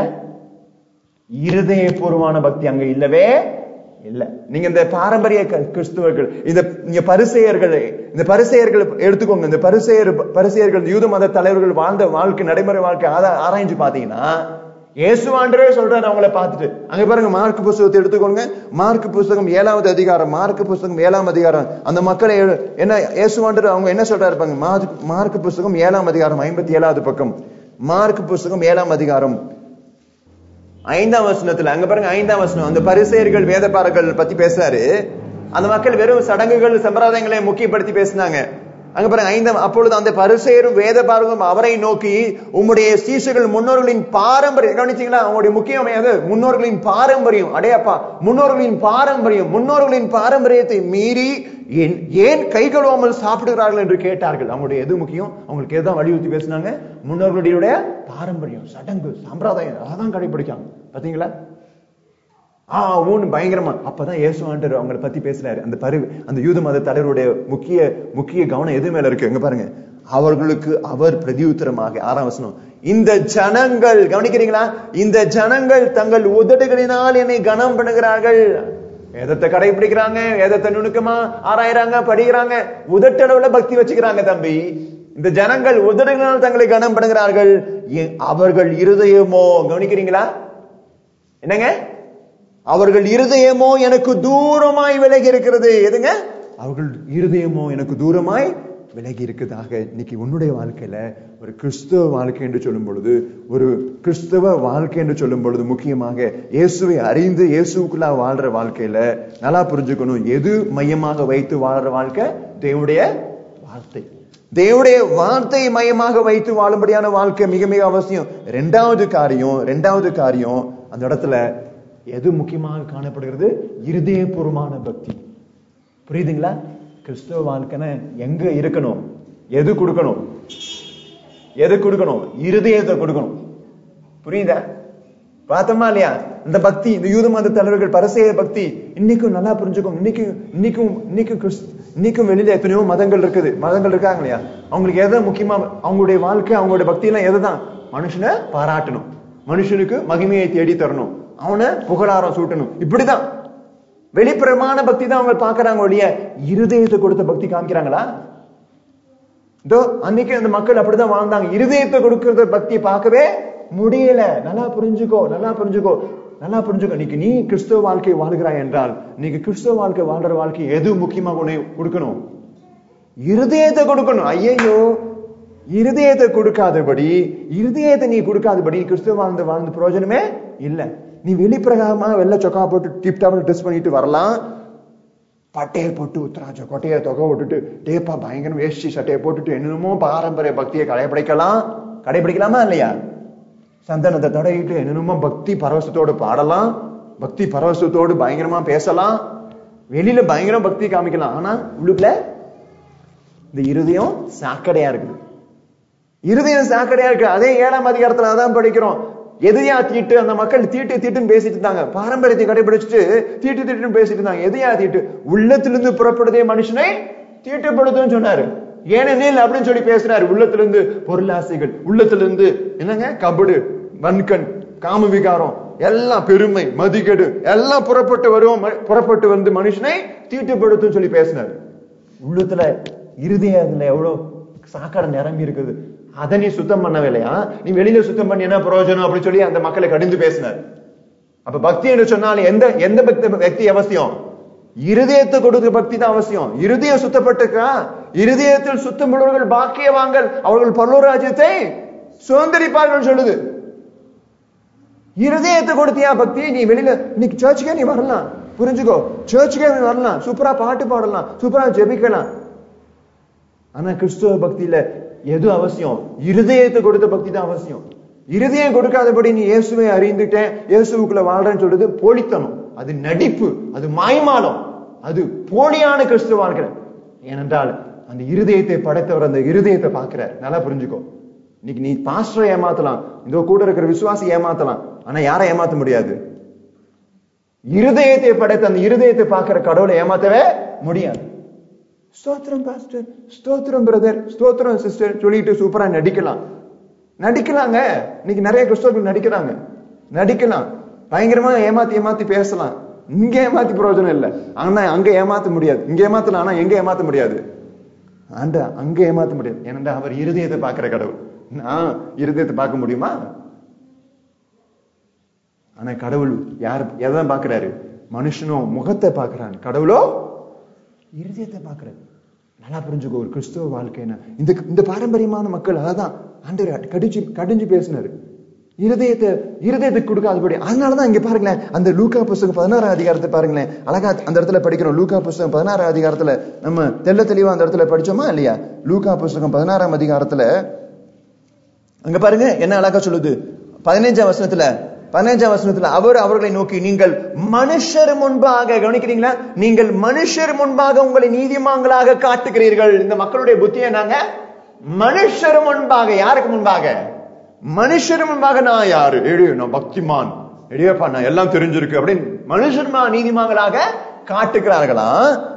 இருதயபூர்வமான பக்தி அங்க இல்லவே இல்ல நீங்க இந்த பாரம்பரிய க- கிறிஸ்துவர்கள் இந்த நீங்க பரிசெயர்கள் இந்த பரிசெயர்கள் எடுத்துக்கோங்க இந்த பரிசெயர் பரிசெயர்கள் யூத மத தலைவர்கள் வாழ்ந்த வாழ்க்கை நடைமுறை வாழ்க்கை ஆதா- ஆராய்ஞ்சு பாத்தீங்கன்னா இயேசுவாண்டரே சொல்றாரு அவங்கள பார்த்துட்டு அங்க பாருங்க மார்க் புஸ்தகத்தை எடுத்துக்கோங்க மார்க் புஸ்தகம் ஏழாவது அதிகாரம் மார்க் புஸ்தகம் ஏழாம் அதிகாரம் அந்த மக்களை எழு- என்ன இயேசுவாண்டர் அவங்க என்ன சொல்றாரு இருப்பாங்க மார்க் மார்க் புஸ்தகம் ஏழாம் அதிகாரம் ஐம்பத்தி ஏழாவது பக்கம் மார்க் புஸ்தகம் ஏழாம் அதிகாரம் ஐந்தாம் வசனத்துல அங்க பாருங்க ஐந்தாம் வசனம் அந்த பரிசேயர்கள் வேதப்பாரர்கள் பத்தி பேசுறாரு அந்த மக்கள் வெறும் சடங்குகள் சம்பிரதாயங்களை முக்கியப்படுத்தி பேசினாங்க அங்க பாருங்க ஐந்தாம் அப்பொழுது அந்த பரிசேயரும் வேதபாரகம் அவரை நோக்கி உம்முடைய சீஷர்கள் முன்னோர்களின் பாரம்பரியம் கவனிச்சீங்களா அவங்களுடைய முக்கியமையாக முன்னோர்களின் பாரம்பரியம் அடையப்பா முன்னோர்களின் பாரம்பரியம் முன்னோர்களின் பாரம்பரியத்தை மீறி ஏன் ஏன் கை கழுவாமல் சாப்பிடுகிறார்கள் என்று கேட்டார்கள் அவங்களுடைய எது முக்கியம் அவங்களுக்கு எதுதான் வலியுறுத்தி பேசினாங்க முன்னோர்களுடைய பாரம்பரியம் சடங்கு சம்பிரதாயம் அதான் கடைபிடிக்காங்க பாத்தீங்களா ஆ ஊன்னு பயங்கரமா அப்பதான் இயேசுவாண்டர் அவங்கள பத்தி பேசுறாரு அந்த பரு அந்த யூத மத தலைவருடைய முக்கிய முக்கிய கவனம் எது மேல இருக்கு எங்க பாருங்க அவர்களுக்கு அவர் பிரதியுத்தரமாக ஆறாம் வசனம் இந்த ஜனங்கள் கவனிக்கிறீங்களா இந்த ஜனங்கள் தங்கள் உதடுகளினால் என்னை கனம் பண்ணுகிறார்கள் வேதத்தை கடைபிடிக்கிறாங்க வேதத்தை நுணுக்கமா ஆராயறாங்க படிக்கிறாங்க உதட்டளவுல பக்தி வச்சுக்கிறாங்க தம்பி இந்த ஜனங்கள் உதடுகளினால் தங்களை கனம் பண்ணுகிறார்கள் ஏ- அவர்கள் இருதயமோ கவனிக்கிறீங்களா என்னங்க அவர்கள் இருதயமோ எனக்கு தூரமாய் விலகி இருக்கிறது எதுங்க அவர்கள் இருதயமோ எனக்கு தூரமாய் விலகி இருக்குதாக இன்னைக்கு உன்னுடைய வாழ்க்கையில ஒரு கிறிஸ்தவ வாழ்க்கை என்று சொல்லும் பொழுது ஒரு கிறிஸ்தவ வாழ்க்கை என்று சொல்லும் பொழுது முக்கியமாக இயேசுவை அறிந்து இயேசுக்குள்ளா வாழ்ற வாழ்க்கையில நல்லா புரிஞ்சுக்கணும் எது மையமாக வைத்து வாழ்ற வாழ்க்கை தேவனுடைய வார்த்தை தேவனுடைய வார்த்தையை மையமாக வைத்து வாழும்படியான வாழ்க்கை மிக மிக அவசியம் ரெண்டாவது காரியம் ரெண்டாவது காரியம் அந்த இடத்துல எது முக்கியமாக காணப்படுகிறது இருதயபூர்வமான பக்தி புரியுதுங்களா கிறிஸ்தவ வாழ்க்கைன்னு எங்க இருக்கணும் எது கொடுக்கணும் எது கொடுக்கணும் இருதயத்தை கொடுக்கணும் புரியுதா பார்த்தோமா இல்லையா இந்த பக்தி இந்த யூத மத தலைவர்கள் பரசேய பக்தி இன்னைக்கும் நல்லா புரிஞ்சுக்கோங்க இன்னைக்கும் இன்னைக்கும் இன்னைக்கும் கிறிஸ்- இன்னைக்கும் வெளியில எத்தனையோ மதங்கள் இருக்குது மதங்கள் இருக்காங்க இல்லையா அவங்களுக்கு எதை முக்கியமா அவங்களுடைய வாழ்க்கை அவங்களுடைய பக்தி எல்லாம் எதுதான் மனுஷனை பாராட்டணும் மனுஷனுக்கு மகிமையை தேடி தரணும் அவனை புகழாரம் சூட்டணும் இப்படிதான் வெளிப்புறமான பக்தி தான் அவங்க பாக்குறாங்க ஒழிய இருதயத்தை கொடுத்த பக்தி காமிக்கிறாங்களா இதோ அன்னைக்கு அந்த மக்கள் அப்படிதான் வாழ்ந்தாங்க இருதயத்தை கொடுக்கறத பக்தி பார்க்கவே முடியல நல்லா புரிஞ்சுக்கோ நல்லா புரிஞ்சுக்கோ நல்லா புரிஞ்சுக்கோ இன்னைக்கு நீ கிறிஸ்தவ வாழ்க்கை வாழ்கிறாய் என்றால் நீங்க கிறிஸ்தவ வாழ்க்கை வாழ்ற வாழ்க்கை எது முக்கியமாக உன்னை கொடுக்கணும் இருதயத்தை கொடுக்கணும் ஐயையோ இருதயத்தை கொடுக்காதபடி இருதயத்தை நீ கொடுக்காதபடி கிறிஸ்துவ வாழ்ந்து வாழ்ந்த பிரயோஜனமே இல்ல நீ வெளிப்பிரகாரமா வெள்ளை சொக்கா போட்டு டிப் டாப் ட்ரெஸ் பண்ணிட்டு வரலாம் பட்டையை போட்டு உத்தராஜ கொட்டையை தொகை விட்டுட்டு டேப்பா பயங்கரம் வேஷ்டி சட்டையை போட்டுட்டு என்னென்னமோ பாரம்பரிய பக்தியை கடைபிடிக்கலாம் கடைபிடிக்கலாமா இல்லையா சந்தனத்தை தடவிட்டு என்னென்னமோ பக்தி பரவசத்தோடு பாடலாம் பக்தி பரவசத்தோடு பயங்கரமா பேசலாம் வெளியில பயங்கரம் பக்தி காமிக்கலாம் ஆனா உள்ளுக்குள்ள இந்த இருதயம் சாக்கடையா இருக்குது இருதயம் சாக்கடையா இருக்கு அதே ஏழாம் அதிகாரத்துல அதான் படிக்கிறோம் எதையா தீட்டு அந்த மக்கள் தீட்டு தீட்டுன்னு பேசிட்டு இருந்தாங்க பாரம்பரியத்தை கடைபிடிச்சிட்டு தீட்டு தீட்டுன்னு பேசிட்டு இருந்தாங்க எதையா தீட்டு உள்ளத்திலிருந்து புறப்படுதே மனுஷனை தீட்டுப்படுத்தும் சொன்னாரு ஏனெனில் அப்படின்னு சொல்லி பேசுறாரு உள்ளத்திலிருந்து பொருளாசைகள் உள்ளத்திலிருந்து என்னங்க கபடு வன்கண் காம விகாரம் எல்லாம் பெருமை மதிகேடு எல்லாம் புறப்பட்டு வரும் ம- புறப்பட்டு வந்து மனுஷனை தீட்டுப்படுத்தும் சொல்லி பேசினார் உள்ளத்துல இருதயத்துல எவ்வளவு சாக்கடை நிரம்பி இருக்குது அதை நீ சுத்தம் பண்ணவே இல்லையா நீ வெளியில சுத்தம் பண்ணி என்ன பிரயோஜனம் அப்படின்னு சொல்லி அந்த மக்களை கடிந்து பேசினார் அப்ப பக்தி என்று சொன்னால் எந்த எந்த பக்தி వ్యక్తి அவசியம் இருதயத்தை கொடுக்கிற பக்தி தான் அவசியம் இருதயம் சுத்தப்பட்டிருக்கா இருதயத்தில் சுத்தம் உள்ளவர்கள் பாக்கியவாங்கள் அவர்கள் பரலோக ராஜ்யத்தை சுதந்திரிப்பார்கள் சொல்லுது இருதயத்தை கொடுத்தியா பக்தி நீ வெளியில இன்னைக்கு சர்ச்சுக்கே நீ வரலாம் புரிஞ்சுக்கோ சர்ச்சுக்கே நீ வரலாம் சூப்பரா பாட்டு பாடலாம் சூப்பரா ஜெபிக்கலாம் ஆனா கிறிஸ்துவ பக்தியில எது அவசியம் இருதயத்தை கொடுத்த பக்தி தான் அவசியம் இருதயம் கொடுக்காதபடி நீ இயேசுவை அறிந்துட்டேன் இயேசுவுக்குள்ள வாழ்றேன்னு சொல்றது போலித்தனம் அது நடிப்பு அது மாய்மாலம் அது போலியான கிறிஸ்துவ வாழ்க்கை ஏனென்றால் அந்த இருதயத்தை படைத்தவர் அந்த இருதயத்தை பார்க்கிறார் நல்லா புரிஞ்சுக்கோ இன்னைக்கு நீ பாஸ்டரை ஏமாத்தலாம் இந்த கூட இருக்கிற விசுவாசி ஏமாத்தலாம் ஆனா யாரை ஏமாத்த முடியாது இருதயத்தை படைத்த அந்த இருதயத்தை பார்க்கிற கடவுளை ஏமாத்தவே முடியாது ஸ்தோத்திரம் பாஸ்டர் ஸ்தோத்திரம் பிரதர் ஸ்தோத்திரம் சிஸ்டர் சொல்லிட்டு சூப்பரா நடிக்கலாம் நடிக்கலாங்க இன்னைக்கு நிறைய கிறிஸ்தவர்கள் நடிக்கிறாங்க நடிக்கலாம் பயங்கரமா ஏமாத்தி ஏமாத்தி பேசலாம் இங்க ஏமாத்தி பிரயோஜனம் இல்ல ஆனா அங்க ஏமாத்த முடியாது இங்க ஏமாத்தலாம் ஆனா எங்க ஏமாத்த முடியாது ஆண்டா அங்க ஏமாத்த முடியாது ஏனென்றா அவர் இருதயத்தை பார்க்கிற கடவுள் நான் இருதயத்தை பார்க்க முடியுமா ஆனா கடவுள் யார் எதான் பார்க்கிறாரு மனுஷனும் முகத்தை பார்க்கிறான் கடவுளோ இருதயத்தை பார்க்கிறாரு நல்லா புரிஞ்சுக்கோ ஒரு கிறிஸ்துவ வாழ்க்கைன்னா இந்த இந்த பாரம்பரியமான மக்கள் அதான் ஆண்டவர் கடிச்சு கடிஞ்சு பேசினாரு இருதயத்தை இருதயத்தை கொடுக்காதபடி அதனாலதான் இங்க பாருங்களேன் அந்த லூக்கா புஸ்தகம் பதினாறாம் அதிகாரத்தை பாருங்களேன் அழகா அந்த இடத்துல படிக்கிறோம் லூக்கா புஸ்தகம் பதினாறாம் அதிகாரத்துல நம்ம தெள்ள தெளிவா அந்த இடத்துல படிச்சோமா இல்லையா லூக்கா புஸ்தகம் பதினாறாம் அதிகாரத்துல அங்க பாருங்க என்ன அழகா சொல்லுது பதினைஞ்சாம் வசனத்துல பதினைஞ்சாம் வசனத்துல அவர் அவர்களை நோக்கி நீங்கள் மனுஷர் முன்பாக கவனிக்கிறீங்களா நீங்கள் மனுஷர் முன்பாக உங்களை நீதிமான்களாக காட்டுகிறீர்கள் இந்த மக்களுடைய புத்தி என்னங்க மனுஷர் முன்பாக யாருக்கு முன்பாக மனுஷர் முன்பாக நான் யாரு எடு நான் பக்திமான் எடியப்பா நான் எல்லாம் தெரிஞ்சிருக்கு அப்படின்னு மனுஷர்மா நீதிமான்களாக காட்டுகிறார்களா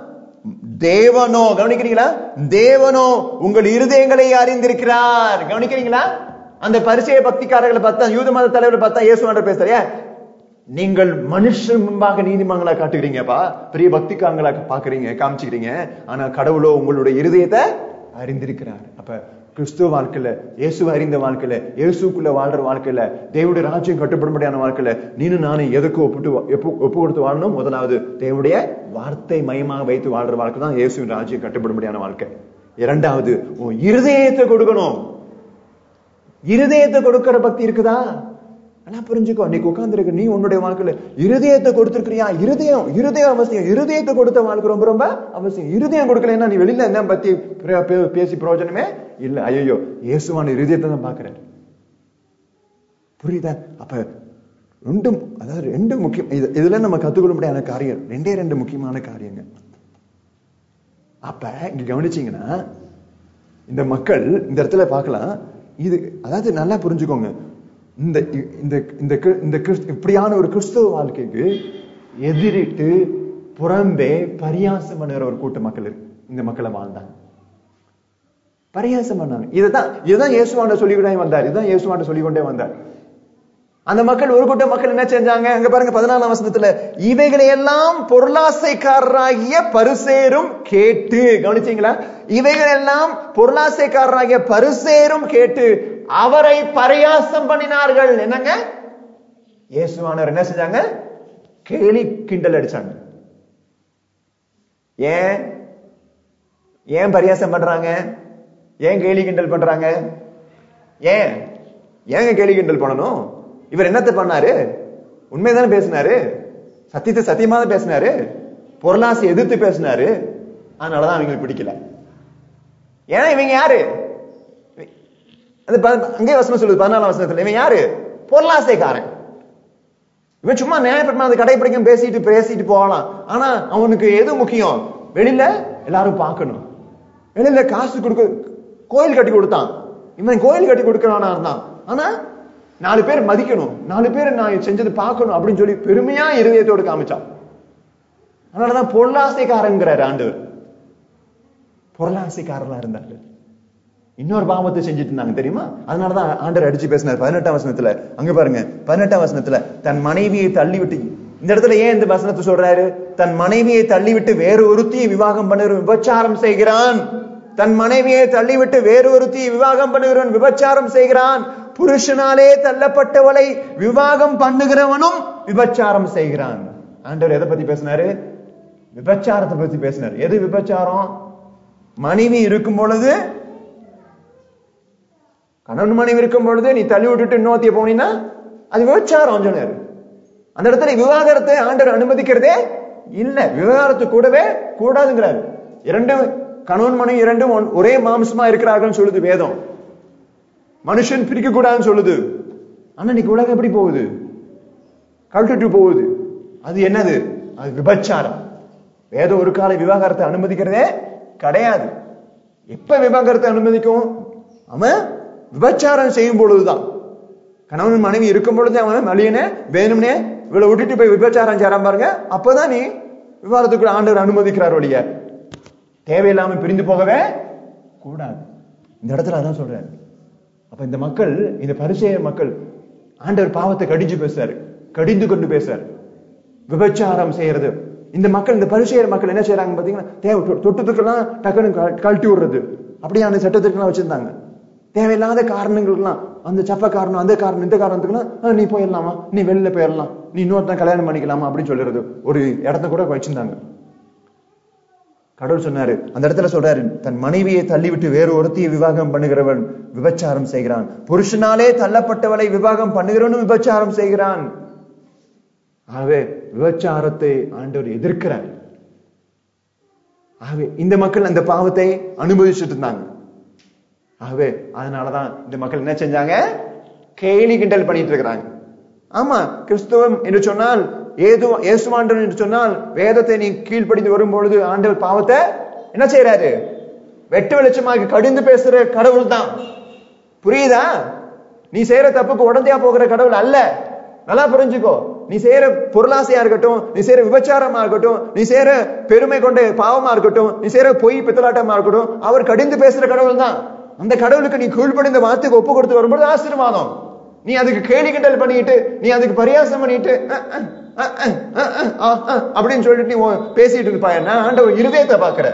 தேவனோ கவனிக்கிறீங்களா தேவனோ உங்கள் இருதயங்களை அறிந்திருக்கிறார் கவனிக்கிறீங்களா அந்த பரிசெய பக்திக்காரர்களை பார்த்தா யூத மத தலைவரை பார்த்தா இயேசு பேசுறியா நீங்கள் மனுஷன் முன்பாக நீதிமங்களா காட்டுகிறீங்கப்பா பெரிய பக்திக்காரங்களா பாக்குறீங்க காமிச்சுக்கிறீங்க ஆனா கடவுளோ உங்களுடைய இருதயத்தை அறிந்திருக்கிறார் அப்ப கிறிஸ்துவ வாழ்க்கையில இயேசுவை அறிந்த வாழ்க்கையில இயேசுக்குள்ள வாழ்ற வாழ்க்கையில தேவனுடைய ராஜ்யம் கட்டுப்படும்படியான வாழ்க்கையில நீனும் நானும் எதுக்கு ஒப்பிட்டு வா- எப்ப- ஒப்பு கொடுத்து வாழணும் முதலாவது தேவனுடைய வார்த்தை மயமாக வைத்து வாழ்ற வாழ்க்கை தான் இயேசுவின் ராஜ்யம் கட்டுப்படும்படியான வாழ்க்கை இரண்டாவது உன் இருதயத்தை கொடுக்கணும் இருதயத்தை கொடுக்கிற பக்தி இருக்குதா ஆனா புரிஞ்சுக்கோ இன்னைக்கு உட்கார்ந்துருக்க நீ உன்னுடைய வாழ்க்கையில இருதயத்தை கொடுத்திருக்கிறியா இருதயம் இருதயம் அவசியம் இருதயத்தை கொடுத்த வாழ்க்கை ரொம்ப ரொம்ப அவசியம் இருதயம் கொடுக்கலன்னா நீ வெளியில என்ன பத்தி பே- பே- பேசி பிரயோஜனமே இல்ல ஐயோ இயேசுவான இருதயத்தை தான் பாக்குறாரு புரியுதா அப்ப ரெண்டும் அதாவது ரெண்டு முக்கியம் இது- இதுல நம்ம கத்துக்கொள்ள முடியாத காரியம் ரெண்டே ரெண்டு முக்கியமான காரியங்க அப்ப இங்க கவனிச்சீங்கன்னா இந்த மக்கள் இந்த இடத்துல பார்க்கலாம் இது அதாவது நல்லா புரிஞ்சுக்கோங்க இந்த இந்த இந்த கிறிஸ்- இந்த கிறிஸ்- இப்படியான ஒரு கிறிஸ்தவ வாழ்க்கைக்கு எதிரிட்டு புறம்பே பரியாசம் பண்ணுகிற ஒரு கூட்ட மக்கள் இருக்கு இந்த மக்களை வாழ்ந்தாங்க பரியாசம் பண்ணாங்க இதுதான் இதுதான் இயேசுவாண்ட சொல்லிக்கொண்டே வந்தார் இதுதான் இயேசுவாண்ட சொல்லிக்கொண்டே வந்தார் அந்த மக்கள் ஒரு கூட்ட மக்கள் என்ன செஞ்சாங்க அங்க பாருங்க பதினாலாம் வசனத்துல இவைகளை எல்லாம் பொருளாசைக்காரராகிய பரிசேரும் கேட்டு கவனிச்சீங்களா இவைகள் எல்லாம் பொருளாசைக்காரராகிய பரிசேரும் கேட்டு அவரை பரியாசம் பண்ணினார்கள் என்னங்க இயேசுவானவர் என்ன செஞ்சாங்க கேலி கிண்டல் அடிச்சாங்க ஏன் ஏன் பரியாசம் பண்றாங்க ஏன் கேலி கிண்டல் பண்றாங்க ஏன் ஏங்க கேலி கிண்டல் பண்ணணும் இவர் என்னத்தை பண்ணாரு உண்மைதானே பேசினாரு சத்தியத்தை சத்தியமா தான் பேசினாரு பொருளாசை எதிர்த்து பேசினாரு அதனாலதான் அவங்களுக்கு பிடிக்கல ஏன்னா இவங்க யாரு அந்த ப- அங்கே வசனம் சொல்லுது பதினாலாம் வசனத்துல இவன் யாரு பொருளாசைக்காரன் இவன் சும்மா நியாயப்பிரமாணத்தை கடைபிடிக்கும் பேசிட்டு பேசிட்டு போகலாம் ஆனா அவனுக்கு எது முக்கியம் வெளியில எல்லாரும் பார்க்கணும் வெளியில காசு கொடுக்க கோயில் கட்டி கொடுத்தான் இவன் கோயில் கட்டி கொடுக்கறானா இருந்தான் ஆனா நாலு பேர் மதிக்கணும் நாலு பேர் நான் செஞ்சது பார்க்கணும் அப்படின்னு சொல்லி பெருமையா இருதயத்தோடு காமிச்சான் அதனாலதான் பொருளாசைக்காரங்கிறாரு ஆண்டவர் பொருளாசைக்காரனா இருந்தாரு இன்னொரு பாவத்தை செஞ்சுட்டு இருந்தாங்க தெரியுமா அதனாலதான் ஆண்டர் அடிச்சு பேசினார் பதினெட்டாம் வசனத்துல அங்க பாருங்க பதினெட்டாம் வசனத்துல தன் மனைவியை தள்ளி விட்டு இந்த இடத்துல ஏன் இந்த வசனத்தை சொல்றாரு தன் மனைவியை தள்ளிவிட்டு வேறு ஒருத்தியை விவாகம் பண்ணுகிற விபச்சாரம் செய்கிறான் தன் மனைவியை தள்ளிவிட்டு வேறு ஒருத்தியை விவாகம் பண்ணுகிறவன் விபச்சாரம் செய்கிறான் புருஷனாலே தள்ளப்பட்டவளை விவாகம் பண்ணுகிறவனும் விபச்சாரம் செய்கிறான் ஆண்டவர் எதை பத்தி பேசினாரு விபச்சாரத்தை பத்தி பேசினார் எது விபச்சாரம் மனைவி இருக்கும் பொழுது கணவன் மனைவி இருக்கும் பொழுது நீ தள்ளி விட்டுட்டு இன்னொருத்திய போனீங்கன்னா அது விபச்சாரம் சொன்னாரு அந்த இடத்துல விவாகரத்தை ஆண்டவர் அனுமதிக்கிறதே இல்ல விவாகரத்து கூடவே கூடாதுங்கிறாரு இரண்டு கணவன் மனைவி இரண்டும் ஒன்- ஒரே மாம்சமா இருக்கிறார்கள் சொல்லுது வேதம் மனுஷன் பிரிக்க கூடாதுன்னு சொல்லுது ஆனா இன்னைக்கு உலகம் எப்படி போகுது கழட்டுட்டு போகுது அது என்னது அது விபச்சாரம் வேதம் ஒரு கால விவாகரத்தை அனுமதிக்கிறதே கிடையாது எப்ப விவாகரத்தை அனுமதிக்கும் அவன் விபச்சாரம் செய்யும் பொழுதுதான் கணவன் மனைவி இருக்கும் பொழுது அவன் மலியனே வேணும்னே இவளை விட்டுட்டு போய் விபச்சாரம் சேராம பாருங்க அப்பதான் நீ விவாதத்துக்குள்ள ஆண்டவர் அனுமதிக்கிறார் ஒழிய தேவையில்லாம பிரிந்து போகவே கூடாது இந்த இடத்துல அதான் சொல்றாரு அப்ப இந்த மக்கள் இந்த பரிசேய மக்கள் ஆண்டவர் பாவத்தை கடிஞ்சு பேசுறாரு கடிந்து கொண்டு பேசுறாரு விபச்சாரம் செய்யறது இந்த மக்கள் இந்த பரிசேயர் மக்கள் என்ன செய்யறாங்க பாத்தீங்கன்னா தேவை தொ- தொட்டத்துக்கெல்லாம் டக்குன்னு கழ- கழட்டி விடுறது அப்படியான சட்டத்திற்கெல்லாம் வச்சிருந்தாங்க தேவையில்லாத காரணங்களுக்கெல்லாம் அந்த சப்ப காரணம் அந்த காரணம் இந்த காரணத்துக்குலாம் "ஆ, நீ போயிடலாமா நீ வெளியில போயிடலாம் நீ இன்னொருத்தன் கல்யாணம் பண்ணிக்கலாமா அப்படின்னு சொல்லிடுறது ஒரு இடத்த கூட வச்சிருந்தாங்க கடவுள் சொன்னாரு அந்த இடத்துல சொல்றாரு தன் மனைவியை தள்ளிவிட்டு வேறு ஒருத்தியை விவாகம் பண்ணுகிறவன் விபச்சாரம் செய்கிறான் புருஷனாலே தள்ளப்பட்டவளை விவாகம் பண்ணுகிறவனும் விபச்சாரம் செய்கிறான் ஆகவே விபச்சாரத்தை ஆண்டவர் எதிர்க்கிறார் ஆகவே இந்த மக்கள் அந்த பாவத்தை அனுபவிச்சுட்டு இருந்தாங்க ஆகவே அதனாலதான் இந்த மக்கள் என்ன செஞ்சாங்க கேலி கிண்டல் பண்ணிட்டு இருக்கிறாங்க ஆமா கிறிஸ்துவம் என்று சொன்னால் ஏதோ இயேசுவாண்டவர் என்று சொன்னால் வேதத்தை நீ கீழ்ப்படிந்து வரும் பொழுது ஆண்டவர் பாவத்தை என்ன செய்யறாரு வெட்ட வெளிச்சமாக கடிந்து பேசுற கடவுள் தான் புரியுதா நீ செய்யற தப்புக்கு உடந்தையா போகிற கடவுள் அல்ல நல்லா புரிஞ்சுக்கோ நீ செய்யற பொருளாசையா இருக்கட்டும் நீ செய்யற விபச்சாரமா இருக்கட்டும் நீ செய்யற பெருமை கொண்ட பாவமா இருக்கட்டும் நீ செய்யற பொய் பித்தலாட்டமா இருக்கட்டும் அவர் கடிந்து பேசுற கடவுள் தான் அந்த கடவுளுக்கு நீ கீழ்ப்படிந்த வார்த்தைக்கு ஒப்பு கொடுத்து வரும்போது ஆசீர்வாதம் நீ அதுக்கு கேலி கிண்டல் பண்ணிட்டு நீ அதுக்கு பரியாசம் பண்ணிட்டு அஹ், அஹ், அஹ், அஹ், அஹ், அஹ், அஹ், அஹ், அப்படின்னு சொல்லிட்டு நீ உன் பேசிட்டு இருப்பாயன்னா ஆண்டவர் இருதயத்தை பாக்குற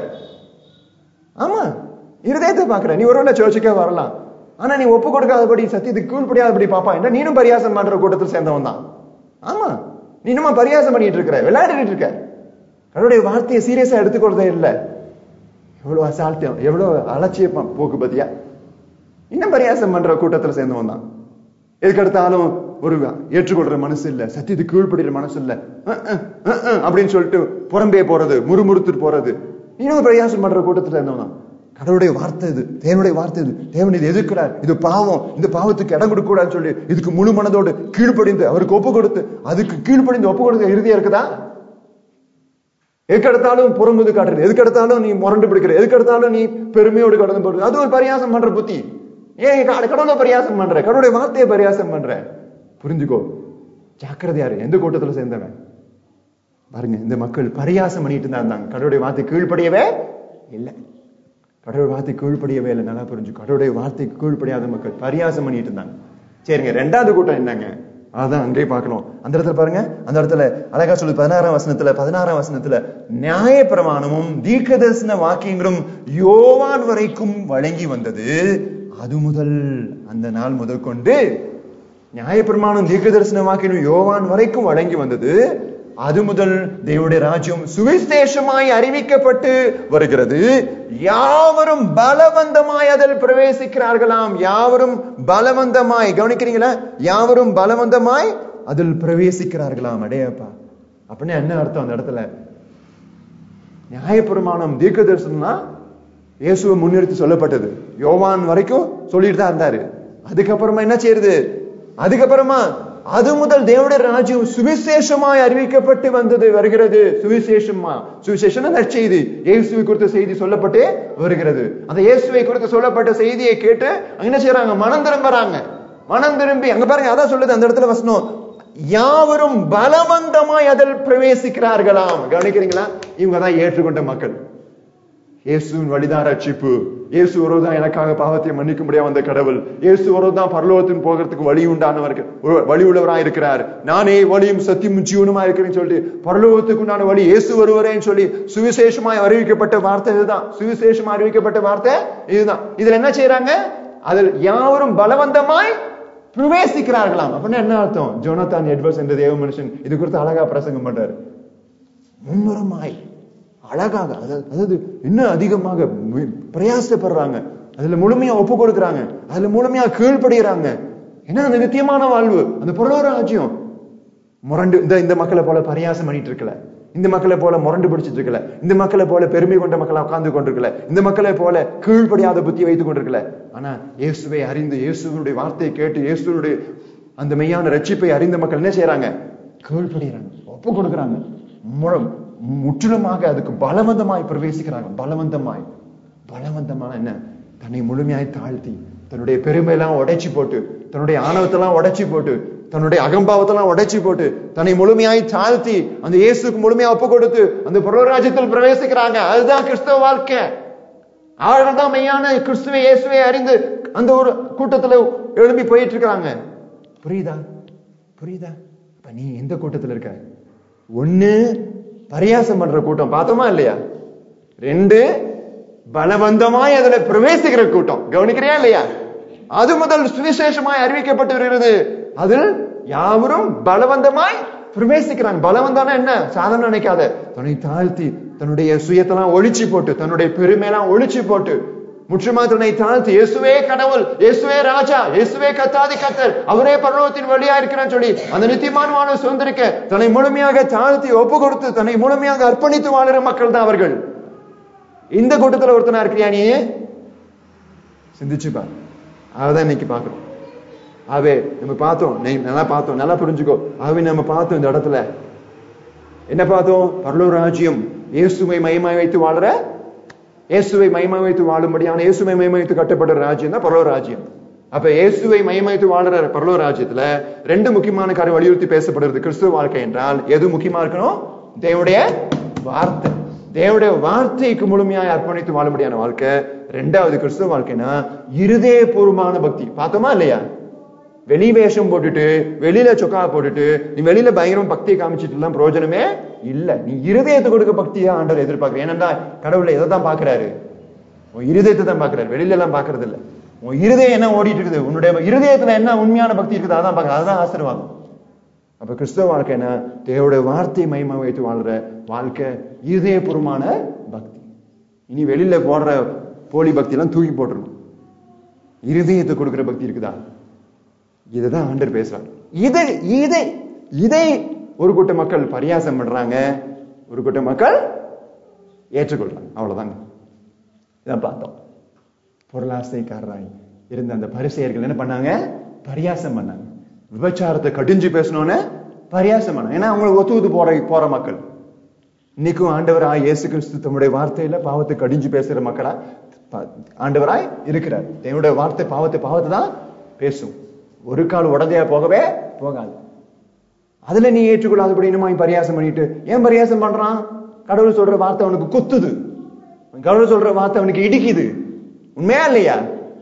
ஆமா இருதயத்தை பாக்குற நீ ஒருவேளை சர்ச்சுக்கே வரலாம் ஆனா நீ ஒப்பு கொடுக்காதபடி சத்தியத்துக்கு கீழ்ப்படியாதபடி பாப்பா என்ன நீனும் பரியாசம் பண்ற கூட்டத்தில் சேர்ந்தவன் தான் ஆமா நீ இன்னுமா பரியாசம் பண்ணிட்டு இருக்கிற விளையாடிட்டு இருக்க கடவுளுடைய வார்த்தையை சீரியஸா எடுத்துக்கொள்றதே இல்ல எவ்வளவு அசால்ட்டியம் எவ்வளவு அலட்சிய ப- போக்கு பத்தியா இன்னும் பரியாசம் பண்ற கூட்டத்துல சேர்ந்தவன் தான் எதுக்கெடுத்தாலும் ஒரு ஏற்றுக்கொள்ற மனசு இல்ல சத்தியத்துக்கு கீழ்ப்படுகிற மனசு இல்ல அஹ், அஹ், அஹ், அஹ் அப்படின்னு சொல்லிட்டு புறம்பே போறது முறுமுறுத்துட்டு போறது இன்னும் பிரயாசம் பண்ற கூட்டத்துல இருந்தவன் தான் கடவுளுடைய வார்த்தை இது தேவனுடைய வார்த்தை இது தேவன் இது எதிர்க்கிறார் இது பாவம் இந்த பாவத்துக்கு இடம் கொடுக்க கூடாதுன்னு சொல்லி இதுக்கு முழு மனதோடு கீழ்ப்படிந்து அவருக்கு ஒப்பு கொடுத்து அதுக்கு கீழ்ப்படிந்து ஒப்பு கொடுக்க இறுதியா இருக்குதா எதுக்கு எடுத்தாலும் புறம்புது காட்டுறது எதுக்கு எடுத்தாலும் நீ முரண்டு பிடிக்கிற எதுக்கு எடுத்தாலும் நீ பெருமையோடு கடந்து போடுறது அது ஒரு பரியாசம் பண்ற புத்தி ஏன் க- கடவுளை பரியாசம் பண்ற கடவுளுடைய வார்த்தையை பரியாசம் பண்ற புரிஞ்சுக்கோ ஜாக்கிரதையா இரு எந்த கூட்டத்துல சேர்ந்தவன் பாருங்க இந்த மக்கள் பரியாசம் பண்ணிட்டு தான் இருந்தாங்க கடவுளுடைய வார்த்தை கீழ்ப்படியவே இல்லை கடவுள் வார்த்தை கீழ்ப்படியவே இல்லை நல்லா புரிஞ்சு கடவுளுடைய வார்த்தை கீழ்ப்படியாத மக்கள் பரியாசம் பண்ணிட்டு இருந்தாங்க சரிங்க ரெண்டாவது கூட்டம் என்னங்க அதான் அங்கேயே பார்க்கலாம் அந்த இடத்துல பாருங்க அந்த இடத்துல அழகா சொல்லு பதினாறாம் வசனத்துல பதினாறாம் வசனத்துல நியாய பிரமாணமும் தீர்க்க தரிசன வாக்கியங்களும் யோவான் வரைக்கும் வழங்கி வந்தது அது முதல் அந்த நாள் முதல் கொண்டு நியாயப்பிரமாணம் தீர்க்க தரிசன வாக்கியம் யோவான் வரைக்கும் வழங்கி வந்தது அது முதல் தேவனுடைய ராஜ்யம் சுவிசேஷமாய் அறிவிக்கப்பட்டு வருகிறது யாவரும் பலவந்தமாய் அதில் பிரவேசிக்கிறார்களாம் யாவரும் பலவந்தமாய் கவனிக்கிறீங்களா யாவரும் பலவந்தமாய் அதில் பிரவேசிக்கிறார்களாம் அடையப்பா அப்படின்னு என்ன அர்த்தம் அந்த இடத்துல நியாயப்பிரமாணம் தீர்க்க தரிசனம்னா இயேசுவை முன்னிறுத்தி சொல்லப்பட்டது யோவான் வரைக்கும் சொல்லிட்டு தான் இருந்தாரு அதுக்கப்புறமா என்ன செய்யுது அதுக்கப்புறமா அது முதல் தேவனுடைய ராஜ்யம் சுவிசேஷமாய் அறிவிக்கப்பட்டு வந்தது வருகிறது சுவிசேஷமா சுவிசேஷம் நற்செய்தி இயேசுவை குறித்த செய்தி சொல்லப்பட்டே வருகிறது அந்த இயேசுவை குறித்து சொல்லப்பட்ட செய்தியை கேட்டு அங்க என்ன செய்யறாங்க மனம் திரும்புறாங்க மனம் திரும்பி அங்க பாருங்க அதான் சொல்லுது அந்த இடத்துல வசனம் யாவரும் பலவந்தமாய் அதில் பிரவேசிக்கிறார்களாம் கவனிக்கிறீங்களா இவங்க தான் ஏற்றுக்கொண்ட மக்கள் இயேசுவின் வழிதான் ரட்சிப்பு இயேசு ஒருவர்தான் எனக்காக பாவத்தை மன்னிக்க முடியாம வந்த கடவுள் இயேசு ஒருவர்தான் பரலோகத்தின் போகிறதுக்கு வழி உண்டானவர் வழி உள்ளவராய் இருக்கிறார் நானே வழியும் சத்தியமும் ஜீவனுமா இருக்கிறேன்னு சொல்லிட்டு பரலோகத்துக்கு உண்டான வழி இயேசு வருவரேன்னு சொல்லி சுவிசேஷமாய் அறிவிக்கப்பட்ட வார்த்தை இதுதான் சுவிசேஷமா அறிவிக்கப்பட்ட வார்த்தை இதுதான் இதுல என்ன செய்யறாங்க அதில் யாவரும் பலவந்தமாய் பிரவேசிக்கிறார்களாம் அப்படின்னா என்ன அர்த்தம் ஜோனத்தான் எட்வர்ஸ் என்ற தேவ மனுஷன் இது குறித்து அழகா பிரசங்கம் பண்றாரு மும்முரமாய் அழகாக அதாவது அதாவது இன்னும் அதிகமாக மு- பிரயாசப்படுறாங்க அதுல முழுமையா ஒப்பு கொடுக்குறாங்க அதுல முழுமையா கீழ்ப்படுகிறாங்க ஏன்னா அந்த நித்தியமான வாழ்வு அந்த பொருளோர ராஜ்யம் முரண்டு இந்த இந்த மக்களை போல பரியாசம் பண்ணிட்டு இருக்கல இந்த மக்களை போல முரண்டு பிடிச்சிட்டு இருக்கல இந்த மக்களை போல பெருமை கொண்ட மக்களை உட்கார்ந்து கொண்டிருக்கல இந்த மக்களை போல கீழ்ப்படியாத புத்தி வைத்துக் கொண்டிருக்கல ஆனா இயேசுவை அறிந்து இயேசுவனுடைய வார்த்தையை கேட்டு இயேசுவனுடைய அந்த மெய்யான ரட்சிப்பை அறிந்த மக்கள் என்ன செய்யறாங்க கீழ்ப்படுகிறாங்க ஒப்பு கொடுக்கறாங்க முழ- முற்றிலுமாக அதுக்கு பலவந்தமாய் பிரவேசிக்கிறாங்க பலவந்தமாய் பலவந்தமான என்ன தன்னை முழுமையாய் தாழ்த்தி தன்னுடைய பெருமையெல்லாம் உடைச்சு போட்டு தன்னுடைய ஆணவத்தெல்லாம் உடைச்சு போட்டு தன்னுடைய அகம்பாவத்தெல்லாம் உடைச்சு போட்டு தன்னை முழுமையாய் தாழ்த்தி அந்த இயேசுக்கு முழுமையா ஒப்பு கொடுத்து அந்த புரோராஜ்யத்தில் பிரவேசிக்கிறாங்க அதுதான் கிறிஸ்தவ வாழ்க்கை அவர்கள் தான் மெய்யான கிறிஸ்துவை இயேசுவை அறிந்து அந்த ஒரு கூட்டத்துல எழும்பி போயிட்டு இருக்காங்க புரியுதா புரியுதா அப்ப நீ எந்த கூட்டத்துல இருக்க ஒண்ணு பரியாசம் பண்ற கூட்டம் பார்த்தோமா இல்லையா ரெண்டு பலவந்தமாய் அதுல பிரவேசிக்கிற கூட்டம் கவனிக்கிறியா இல்லையா அது முதல் சுவிசேஷமாய் அறிவிக்கப்பட்டு வருகிறது அதில் யாவரும் பலவந்தமாய் பிரவேசிக்கிறாங்க பலவந்தானா என்ன சாதாரண நினைக்காத தன்னை தாழ்த்தி தன்னுடைய சுயத்தெல்லாம் ஒழிச்சு போட்டு தன்னுடைய பெருமையெல்லாம் ஒழிச்சு போட்டு முற்றுமா தன்னை தாழ்த்தி இயேசுவே கடவுள் இயேசுவே ராஜா இயேசுவே கத்தாதி கத்தர் அவரே பரலோகத்தின் வழியா இருக்கிறான்னு சொல்லி அந்த நித்தியமான வாழ்வை சுதந்திரிக்க தன்னை முழுமையாக தாழ்த்தி ஒப்பு கொடுத்து தன்னை முழுமையாக அர்ப்பணித்து வாழுற மக்கள் தான் அவர்கள் இந்த கூட்டத்துல ஒருத்தனா இருக்கிறியா நீ சிந்திச்சு பாரு அதான் இன்னைக்கு பாக்குறோம் ஆவே நம்ம பார்த்தோம் நீ நல்லா பார்த்தோம் நல்லா புரிஞ்சுக்கோ ஆவே நம்ம பார்த்தோம் இந்த இடத்துல என்ன பார்த்தோம் பரலோ ராஜ்யம் இயேசுவை மையமாய் வைத்து வாழுற இயேசுவை மையமாய் வைத்து வாழும்படியான இயேசுவை மையமாய் வைத்து கட்டப்பட்ட ராஜ்யம் தான் பரலோ ராஜ்யம் அப்ப இயேசுவை மையமாய் வைத்து வாழுற பரலோ ராஜ்யத்துல ரெண்டு முக்கியமான காரியம் வலியுறுத்தி பேசப்படுறது கிறிஸ்துவ வாழ்க்கை என்றால் எது முக்கியமா இருக்கணும் தேவனுடைய வார்த்தை தேவனுடைய வார்த்தைக்கு முழுமையாய் அர்ப்பணித்து வாழும்படியான வாழ்க்கை ரெண்டாவது கிறிஸ்துவ வாழ்க்கைனா இருதயபூர்வமான பக்தி பார்த்தோமா இல்லையா வெளி வேஷம் போட்டுட்டு வெளியில சொக்கா போட்டுட்டு நீ வெளியில பயங்கரம் பக்தியை காமிச்சிட்டு எல்லாம் பிரயோஜனமே இல்ல நீ இருதயத்தை கொடுக்க பக்தியா ஆண்டவர் எதிர்பார்க்கிற ஏன்னா கடவுளை எதை தான் பாக்குறாரு உன் இருதயத்தை தான் பாக்குறாரு வெளியில எல்லாம் பாக்குறது இல்ல உன் இருதயம் என்ன ஓடிட்டு இருக்குது உன்னுடைய இருதயத்துல என்ன உண்மையான பக்தி இருக்குது அதான் பாக்குற அதுதான் ஆசீர்வாதம் அப்ப கிறிஸ்தவ வாழ்க்கை என்ன தேவனுடைய வார்த்தை மையமா வைத்து வாழ்ற வாழ்க்கை இருதயபூர்வமான பக்தி இனி வெளியில போடுற போலி பக்தி எல்லாம் தூக்கி போட்டுருணும் இருதயத்தை கொடுக்கிற பக்தி இருக்குதா இதுதான் ஆண்டர் பேசுறாங்க இதை இதை இதை ஒரு கூட்ட மக்கள் பரியாசம் பண்றாங்க ஒரு கூட்ட மக்கள் ஏற்றுக்கொள்றாங்க அவ்வளவுதாங்க இதான் பார்த்தோம் பொருளாசைக்காரராய் இருந்த அந்த பரிசெயர்கள் என்ன பண்ணாங்க பரியாசம் பண்ணாங்க விபச்சாரத்தை கடிஞ்சு பேசணும்னு பரியாசம் பண்ணாங்க ஏன்னா அவங்களுக்கு ஒத்து ஒத்து போற போற மக்கள் இன்னைக்கும் ஆண்டவராய் இயேசு கிறிஸ்து தம்முடைய வார்த்தையில பாவத்தை கடிஞ்சு பேசுற மக்களா ப- ஆண்டவராய் இருக்கிறார் தேவனுடைய வார்த்தை பாவத்தை பாவத்தை தான் பேசும் ஒரு கால் உடந்தையா போகவே போகாது அதுல நீ ஏற்றுக்கொள்ளாதபடி இன்னும் பரியாசம் பண்ணிட்டு ஏன் பரியாசம் பண்றான் கடவுள் சொல்ற வார்த்தை அவனுக்கு குத்துது கடவுள் சொல்ற வார்த்தை அவனுக்கு இடிக்குது உண்மையா இல்லையா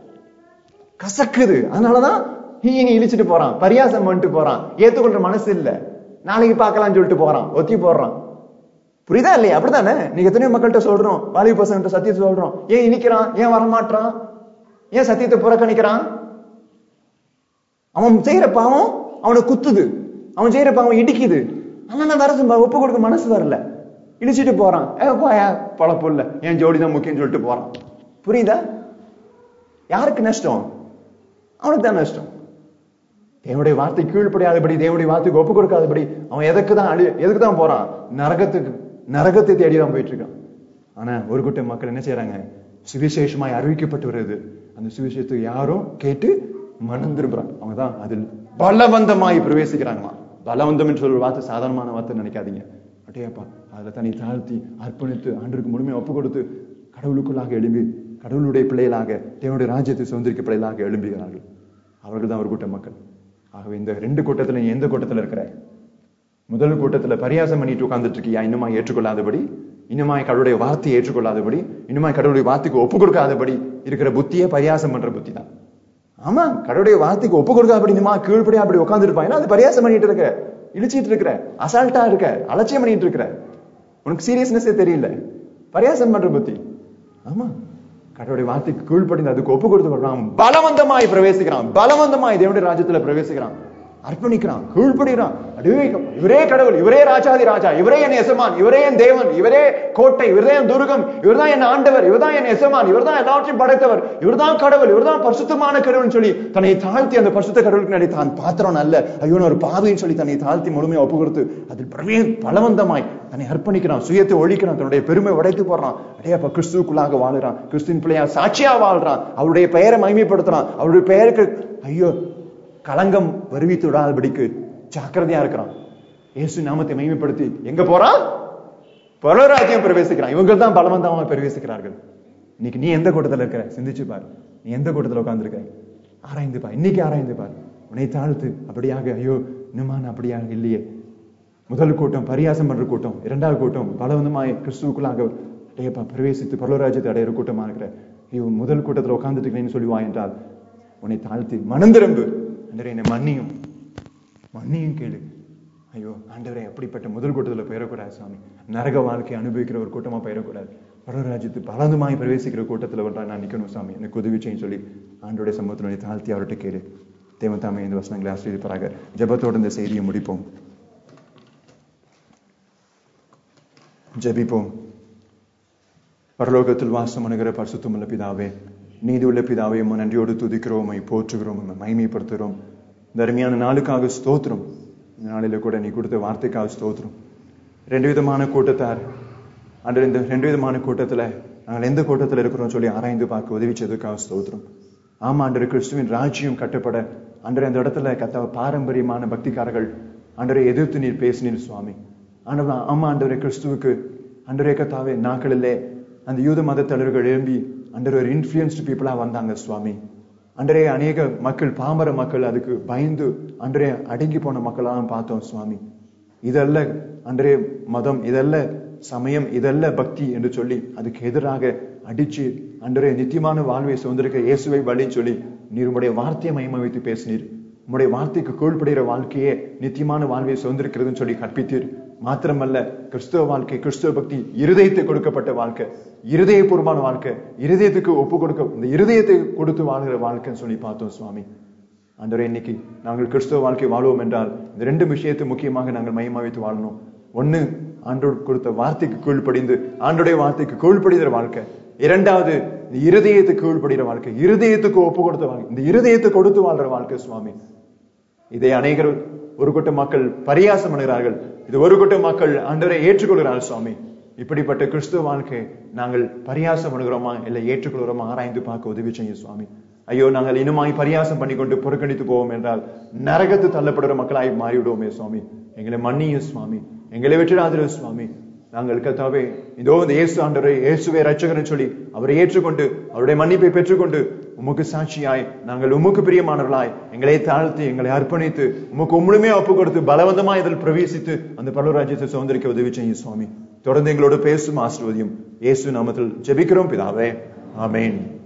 கசக்குது அதனாலதான் ஈனி இழிச்சிட்டு போறான் பரியாசம் பண்ணிட்டு போறான் ஏத்துக்கொள்ற மனசு இல்ல நாளைக்கு பார்க்கலாம்னு சொல்லிட்டு போறான் ஒத்தி போடுறான் புரியுதா இல்லையா அப்படிதானே நீங்க எத்தனையோ மக்கள்கிட்ட சொல்றோம் வாலிப பசங்கிட்ட சத்தியத்தை சொல்றோம் ஏன் இனிக்கிறான் ஏன் வரமாட்டான் ஏன் சத்தியத்தை புறக்கணிக்கிறான் அவன் செய்யற பாவம் அவனை குத்துது அவன் செய்யற பாவம் இடிக்குது ஆனா நான் வரது ஒப்பு கொடுக்க மனசு வரல இடிச்சிட்டு போறான் ஏ போயா பழப்பு இல்ல என் ஜோடி தான் முக்கியம் சொல்லிட்டு போறான் புரியுதா யாருக்கு நஷ்டம் அவனுக்கு தான் நஷ்டம் தேவனுடைய வார்த்தை கீழ்ப்படியாதபடி தேவனுடைய வார்த்தைக்கு ஒப்பு கொடுக்காதபடி அவன் எதுக்கு தான் அழி எதுக்கு தான் போறான் நரகத்துக்கு நரகத்தை தேடி தான் போயிட்டு இருக்கான் ஆனா ஒரு கூட்டம் மக்கள் என்ன செய்யறாங்க சுவிசேஷமாய் அறிவிக்கப்பட்டு வருது அந்த சுவிசேஷத்தை யாரும் கேட்டு மனம் திரும்புறாங்க அவங்க தான் அதில் பலவந்தமாய் பிரவேசிக்கிறாங்களாம் பலவந்தம் என்று சொல்ற வார்த்தை சாதாரணமான வார்த்தை நினைக்காதீங்க அட்டையாப்பா அதுல தன்னை தாழ்த்தி அர்ப்பணித்து ஆண்டருக்கு முழுமையை ஒப்பு கொடுத்து கடவுளுக்குள்ளாக எழும்பி கடவுளுடைய பிள்ளைகளாக தேவனுடைய ராஜ்யத்தை சுதந்திரிக்க பிள்ளைகளாக எழும்புகிறார்கள் அவர்கள் தான் ஒரு கூட்ட மக்கள் ஆகவே இந்த ரெண்டு கூட்டத்துல நீ எந்த கூட்டத்துல இருக்கிற முதல் கூட்டத்துல பரியாசம் பண்ணிட்டு உட்கார்ந்துட்டு இருக்கியா இன்னுமா ஏற்றுக்கொள்ளாதபடி இன்னுமாய் கடவுளுடைய வார்த்தையை ஏற்றுக்கொள்ளாதபடி இன்னுமாய் கடவுளுடைய வார்த்தைக்கு ஒப்பு கொடுக்காதபடி இருக்கிற புத்தியே பரியாசம் பண்ற புத்தி தான் ஆமா கடவுளுடைய வார்த்தைக்கு ஒப்பு கொடுக்காதபடி இன்னுமா கீழ்படியா அப்படி உட்கார்ந்து இருப்பாங்க அது பரியாசம் பண்ணிட்டு இருக்க இழிச்சிட்டு இருக்கிற அசால்ட்டா இருக்க அலட்சியம் பண்ணிட்டு இருக்கிற உனக்கு சீரியஸ்னஸே தெரியல பரியாசம் பண்ற புத்தி ஆமா கடவுளுடைய வார்த்தைக்கு கீழ்ப்படிந்து அதுக்கு ஒப்பு கொடுத்து வர்றான் பலவந்தமாய் பிரவேசிக்கிறான் பலவந்தமாய் தேவனுடைய ராஜ்யத்துல பிரவேசிக்கிறான் அர்ப்பணிக்கிறான் கீழ்ப்படுகிறான் அடே இவரே கடவுள் இவரே ராஜாதி ராஜா இவரே என் எசமான் இவரே என் தேவன் இவரே கோட்டை இவரே என் துருகம் இவர்தான் என் ஆண்டவர் இவர்தான் என் எசமான் இவர்தான் எல்லாவற்றையும் படைத்தவர் இவர்தான் கடவுள் இவர்தான் பரிசுத்தமான கடவுள்னு சொல்லி தன்னை தாழ்த்தி அந்த பரிசுத்த கடவுளுக்கு நடி தான் பாத்திரம் அல்ல ஐயோ நான் ஒரு பாவின்னு சொல்லி தன்னை தாழ்த்தி முழுமையா ஒப்பு கொடுத்து அதில் பிரவே பலவந்தமாய் தன்னை அர்ப்பணிக்கிறான் சுயத்தை ஒழிக்கிறான் தன்னுடைய பெருமை உடைத்து போடுறான் அடே அப்ப கிறிஸ்துவுக்குள்ளாக வாழுறான் கிறிஸ்துவின் பிள்ளையா சாட்சியா வாழ்றான் அவருடைய பெயரை மகிமைப்படுத்துறான் அவருடைய பெயருக்கு ஐயோ களங்கம் வருவித்து விடாதபடிக்கு ஜாக்கிரதையா இருக்கிறான் இயேசு நாமத்தை மகிமைப்படுத்தி எங்க போறான் பரலராஜ்யம் பிரவேசிக்கிறான் இவங்க தான் பலவந்தமாக பிரவேசிக்கிறார்கள் இன்னைக்கு நீ எந்த கூட்டத்துல இருக்கிற சிந்திச்சு பாரு நீ எந்த கூட்டத்துல உட்கார்ந்திருக்க ஆராய்ந்து பார் இன்னைக்கு ஆராய்ந்து பார் உன்னை தாழ்த்து அப்படியாக ஐயோ இன்னுமா நான் அப்படியாக இல்லையே முதல் கூட்டம் பரியாசம் பண்ற கூட்டம் இரண்டாவது கூட்டம் பலவந்தமாய் கிறிஸ்துவுக்குள்ளாக டேப்பா பிரவேசித்து பரலராஜ்யத்தை அடையிற கூட்டமா இருக்கிற ஐயோ முதல் கூட்டத்துல உட்கார்ந்துட்டு இருக்கேன்னு சொல்லுவா என்றால் உன்னை தாழ்த்தி மனம் திரும்பு அன்றே என்னை மன்னியும் மன்னியும் கேளு ஐயோ ஆண்டவரே அப்படிப்பட்ட முதல் கூட்டத்துல போயிடக்கூடாது சாமி நரக வாழ்க்கையை அனுபவிக்கிற ஒரு கூட்டமா போயிடக்கூடாது பரவராஜ்யத்து பலதுமாய் பிரவேசிக்கிற கூட்டத்துல வந்தா நான் நிக்கணும் சாமி எனக்கு உதவி செய்யும் சொல்லி ஆண்டோடைய சமூகத்தில் உன்னை தாழ்த்தி அவர்கிட்ட கேளு தேவன் தாமே இந்த வசனங்களை ஆசிரியப்பாராக ஜெபத்தோடு இந்த செய்தியை முடிப்போம் ஜெபிப்போம் பரலோகத்தில் வாசம் அணுகிற பரிசுத்தமுள்ள பிதாவே நீதி உள்ள பிதாவே உம்மை நன்றியோடு துதிக்கிறோம் உம்மை போற்றுகிறோம் உம்மை மகிமைப்படுத்துகிறோம் இந்த அருமையான நாளுக்காக ஸ்தோத்திரம் இந்த நாளில கூட நீ கொடுத்த வார்த்தைக்காக ஸ்தோத்திரம் ரெண்டு விதமான கூட்டத்தார் அன்று இந்த ரெண்டு விதமான கூட்டத்துல நாங்கள் எந்த கூட்டத்துல இருக்கிறோம் சொல்லி ஆராய்ந்து பார்க்க உதவி செய்ததுக்காக ஸ்தோத்திரம் ஆமா அன்று கிறிஸ்துவின் ராஜ்யம் கட்டப்பட அன்று அந்த இடத்துல கத்த பாரம்பரியமான பக்திக்காரர்கள் அன்றரை எதிர்த்து நீர் பேசினீர் சுவாமி ஆண்டவர் ஆமா ஆண்டவரே கிறிஸ்துவுக்கு அன்றரே கத்தாவே நாட்களிலே அந்த யூத மத தலைவர்கள் எழும்பி அண்டர் ஒரு இன்ஃபுளுன்ஸ்டு பீப்புளா வந்தாங்க சுவாமி அன்றே அநேக மக்கள் பாமர மக்கள் அதுக்கு பயந்து அன்றே அடங்கி போன மக்களாம் பார்த்தோம் சுவாமி இதல்ல அன்றே மதம் இதல்ல சமயம் இதல்ல பக்தி என்று சொல்லி அதுக்கு எதிராக அடிச்சு அன்றே நித்தியமான வாழ்வை சுதந்திரிக்க இயேசுவை வழின்னு சொல்லி நீர் உடைய வார்த்தையை மயம வைத்து பேசினீர் உம்முடைய வார்த்தைக்கு கீழ்ப்படுகிற வாழ்க்கையே நித்தியமான வாழ்வை சுதந்திரிக்கிறதுன்னு சொல்லி கற்பித்தீர் மாத்திரமல்ல கிறிஸ்துவ வாழ்க்கை கிறிஸ்துவ பக்தி இருதயத்தை கொடுக்கப்பட்ட வாழ்க்கை இருதயபூர்வமான வாழ்க்கை இருதயத்துக்கு ஒப்பு கொடுக்க இந்த இருதயத்தை கொடுத்து வாழ்கிற வாழ்க்கைன்னு சொல்லி பார்த்தோம் சுவாமி ஆண்டவரே இன்னைக்கு நாங்கள் கிறிஸ்துவ வாழ்க்கை வாழ்வோம் என்றால் இந்த ரெண்டு விஷயத்தை முக்கியமாக நாங்கள் மையமா வைத்து வாழணும் ஒண்ணு ஆண்டோடு கொடுத்த வார்த்தைக்கு கீழ்ப்படிந்து ஆண்டோடைய வார்த்தைக்கு கீழ்ப்படுகிற வாழ்க்கை இரண்டாவது இந்த இருதயத்துக்கு கீழ்ப்படுகிற வாழ்க்கை இருதயத்துக்கு ஒப்பு கொடுத்த வாழ்க்கை இந்த இருதயத்தை கொடுத்து வாழ்ற வாழ்க்கை சுவாமி இதை அநேகர் ஒரு கூட்ட மக்கள் பரியாசம் பண்ணுகிறார்கள் இது ஒரு கூட்ட மக்கள் ஆண்டவரை ஏற்றுக்கொள்கிறார்கள் சுவாமி இப்படிப்பட்ட கிறிஸ்துவ வாழ்க்கை நாங்கள் பரியாசம் பண்ணுகிறோமா இல்லை ஏற்றுக்கொள்கிறோமா ஆராய்ந்து பார்க்க உதவி செய்யும் சுவாமி ஐயோ நாங்கள் இனுமாய் பரியாசம் பண்ணி கொண்டு புறக்கணித்து போவோம் என்றால் நரகத்து தள்ளப்படுற மக்களாய் மாறிவிடுவோமே சுவாமி எங்களை மன்னியும் சுவாமி எங்களை விட்டுடாதிரு சுவாமி நாங்கள் கத்தாவே இதோ இந்த இயேசு ஆண்டவரை இயேசுவை ரட்சகர்னு சொல்லி அவரை ஏற்றுக்கொண்டு அவருடைய மன்னிப்பை பெற்றுக்கொண்டு உமக்கு சாட்சியாய் நாங்கள் உமக்கு பிரியமானவர்களாய் எங்களை தாழ்த்தி எங்களை அர்ப்பணித்து உமக்கு முழுமையா ஒப்பு கொடுத்து பலவந்தமா இதில் பிரவேசித்து அந்த பரலராஜ்யத்தை சுதந்திரிக்க உதவி செய்யும் சுவாமி தொடர்ந்து எங்களோடு பேசும் ஆசிர்வதியும் இயேசு நாமத்தில் ஜெபிக்கிறோம் பிதாவே ஆமென்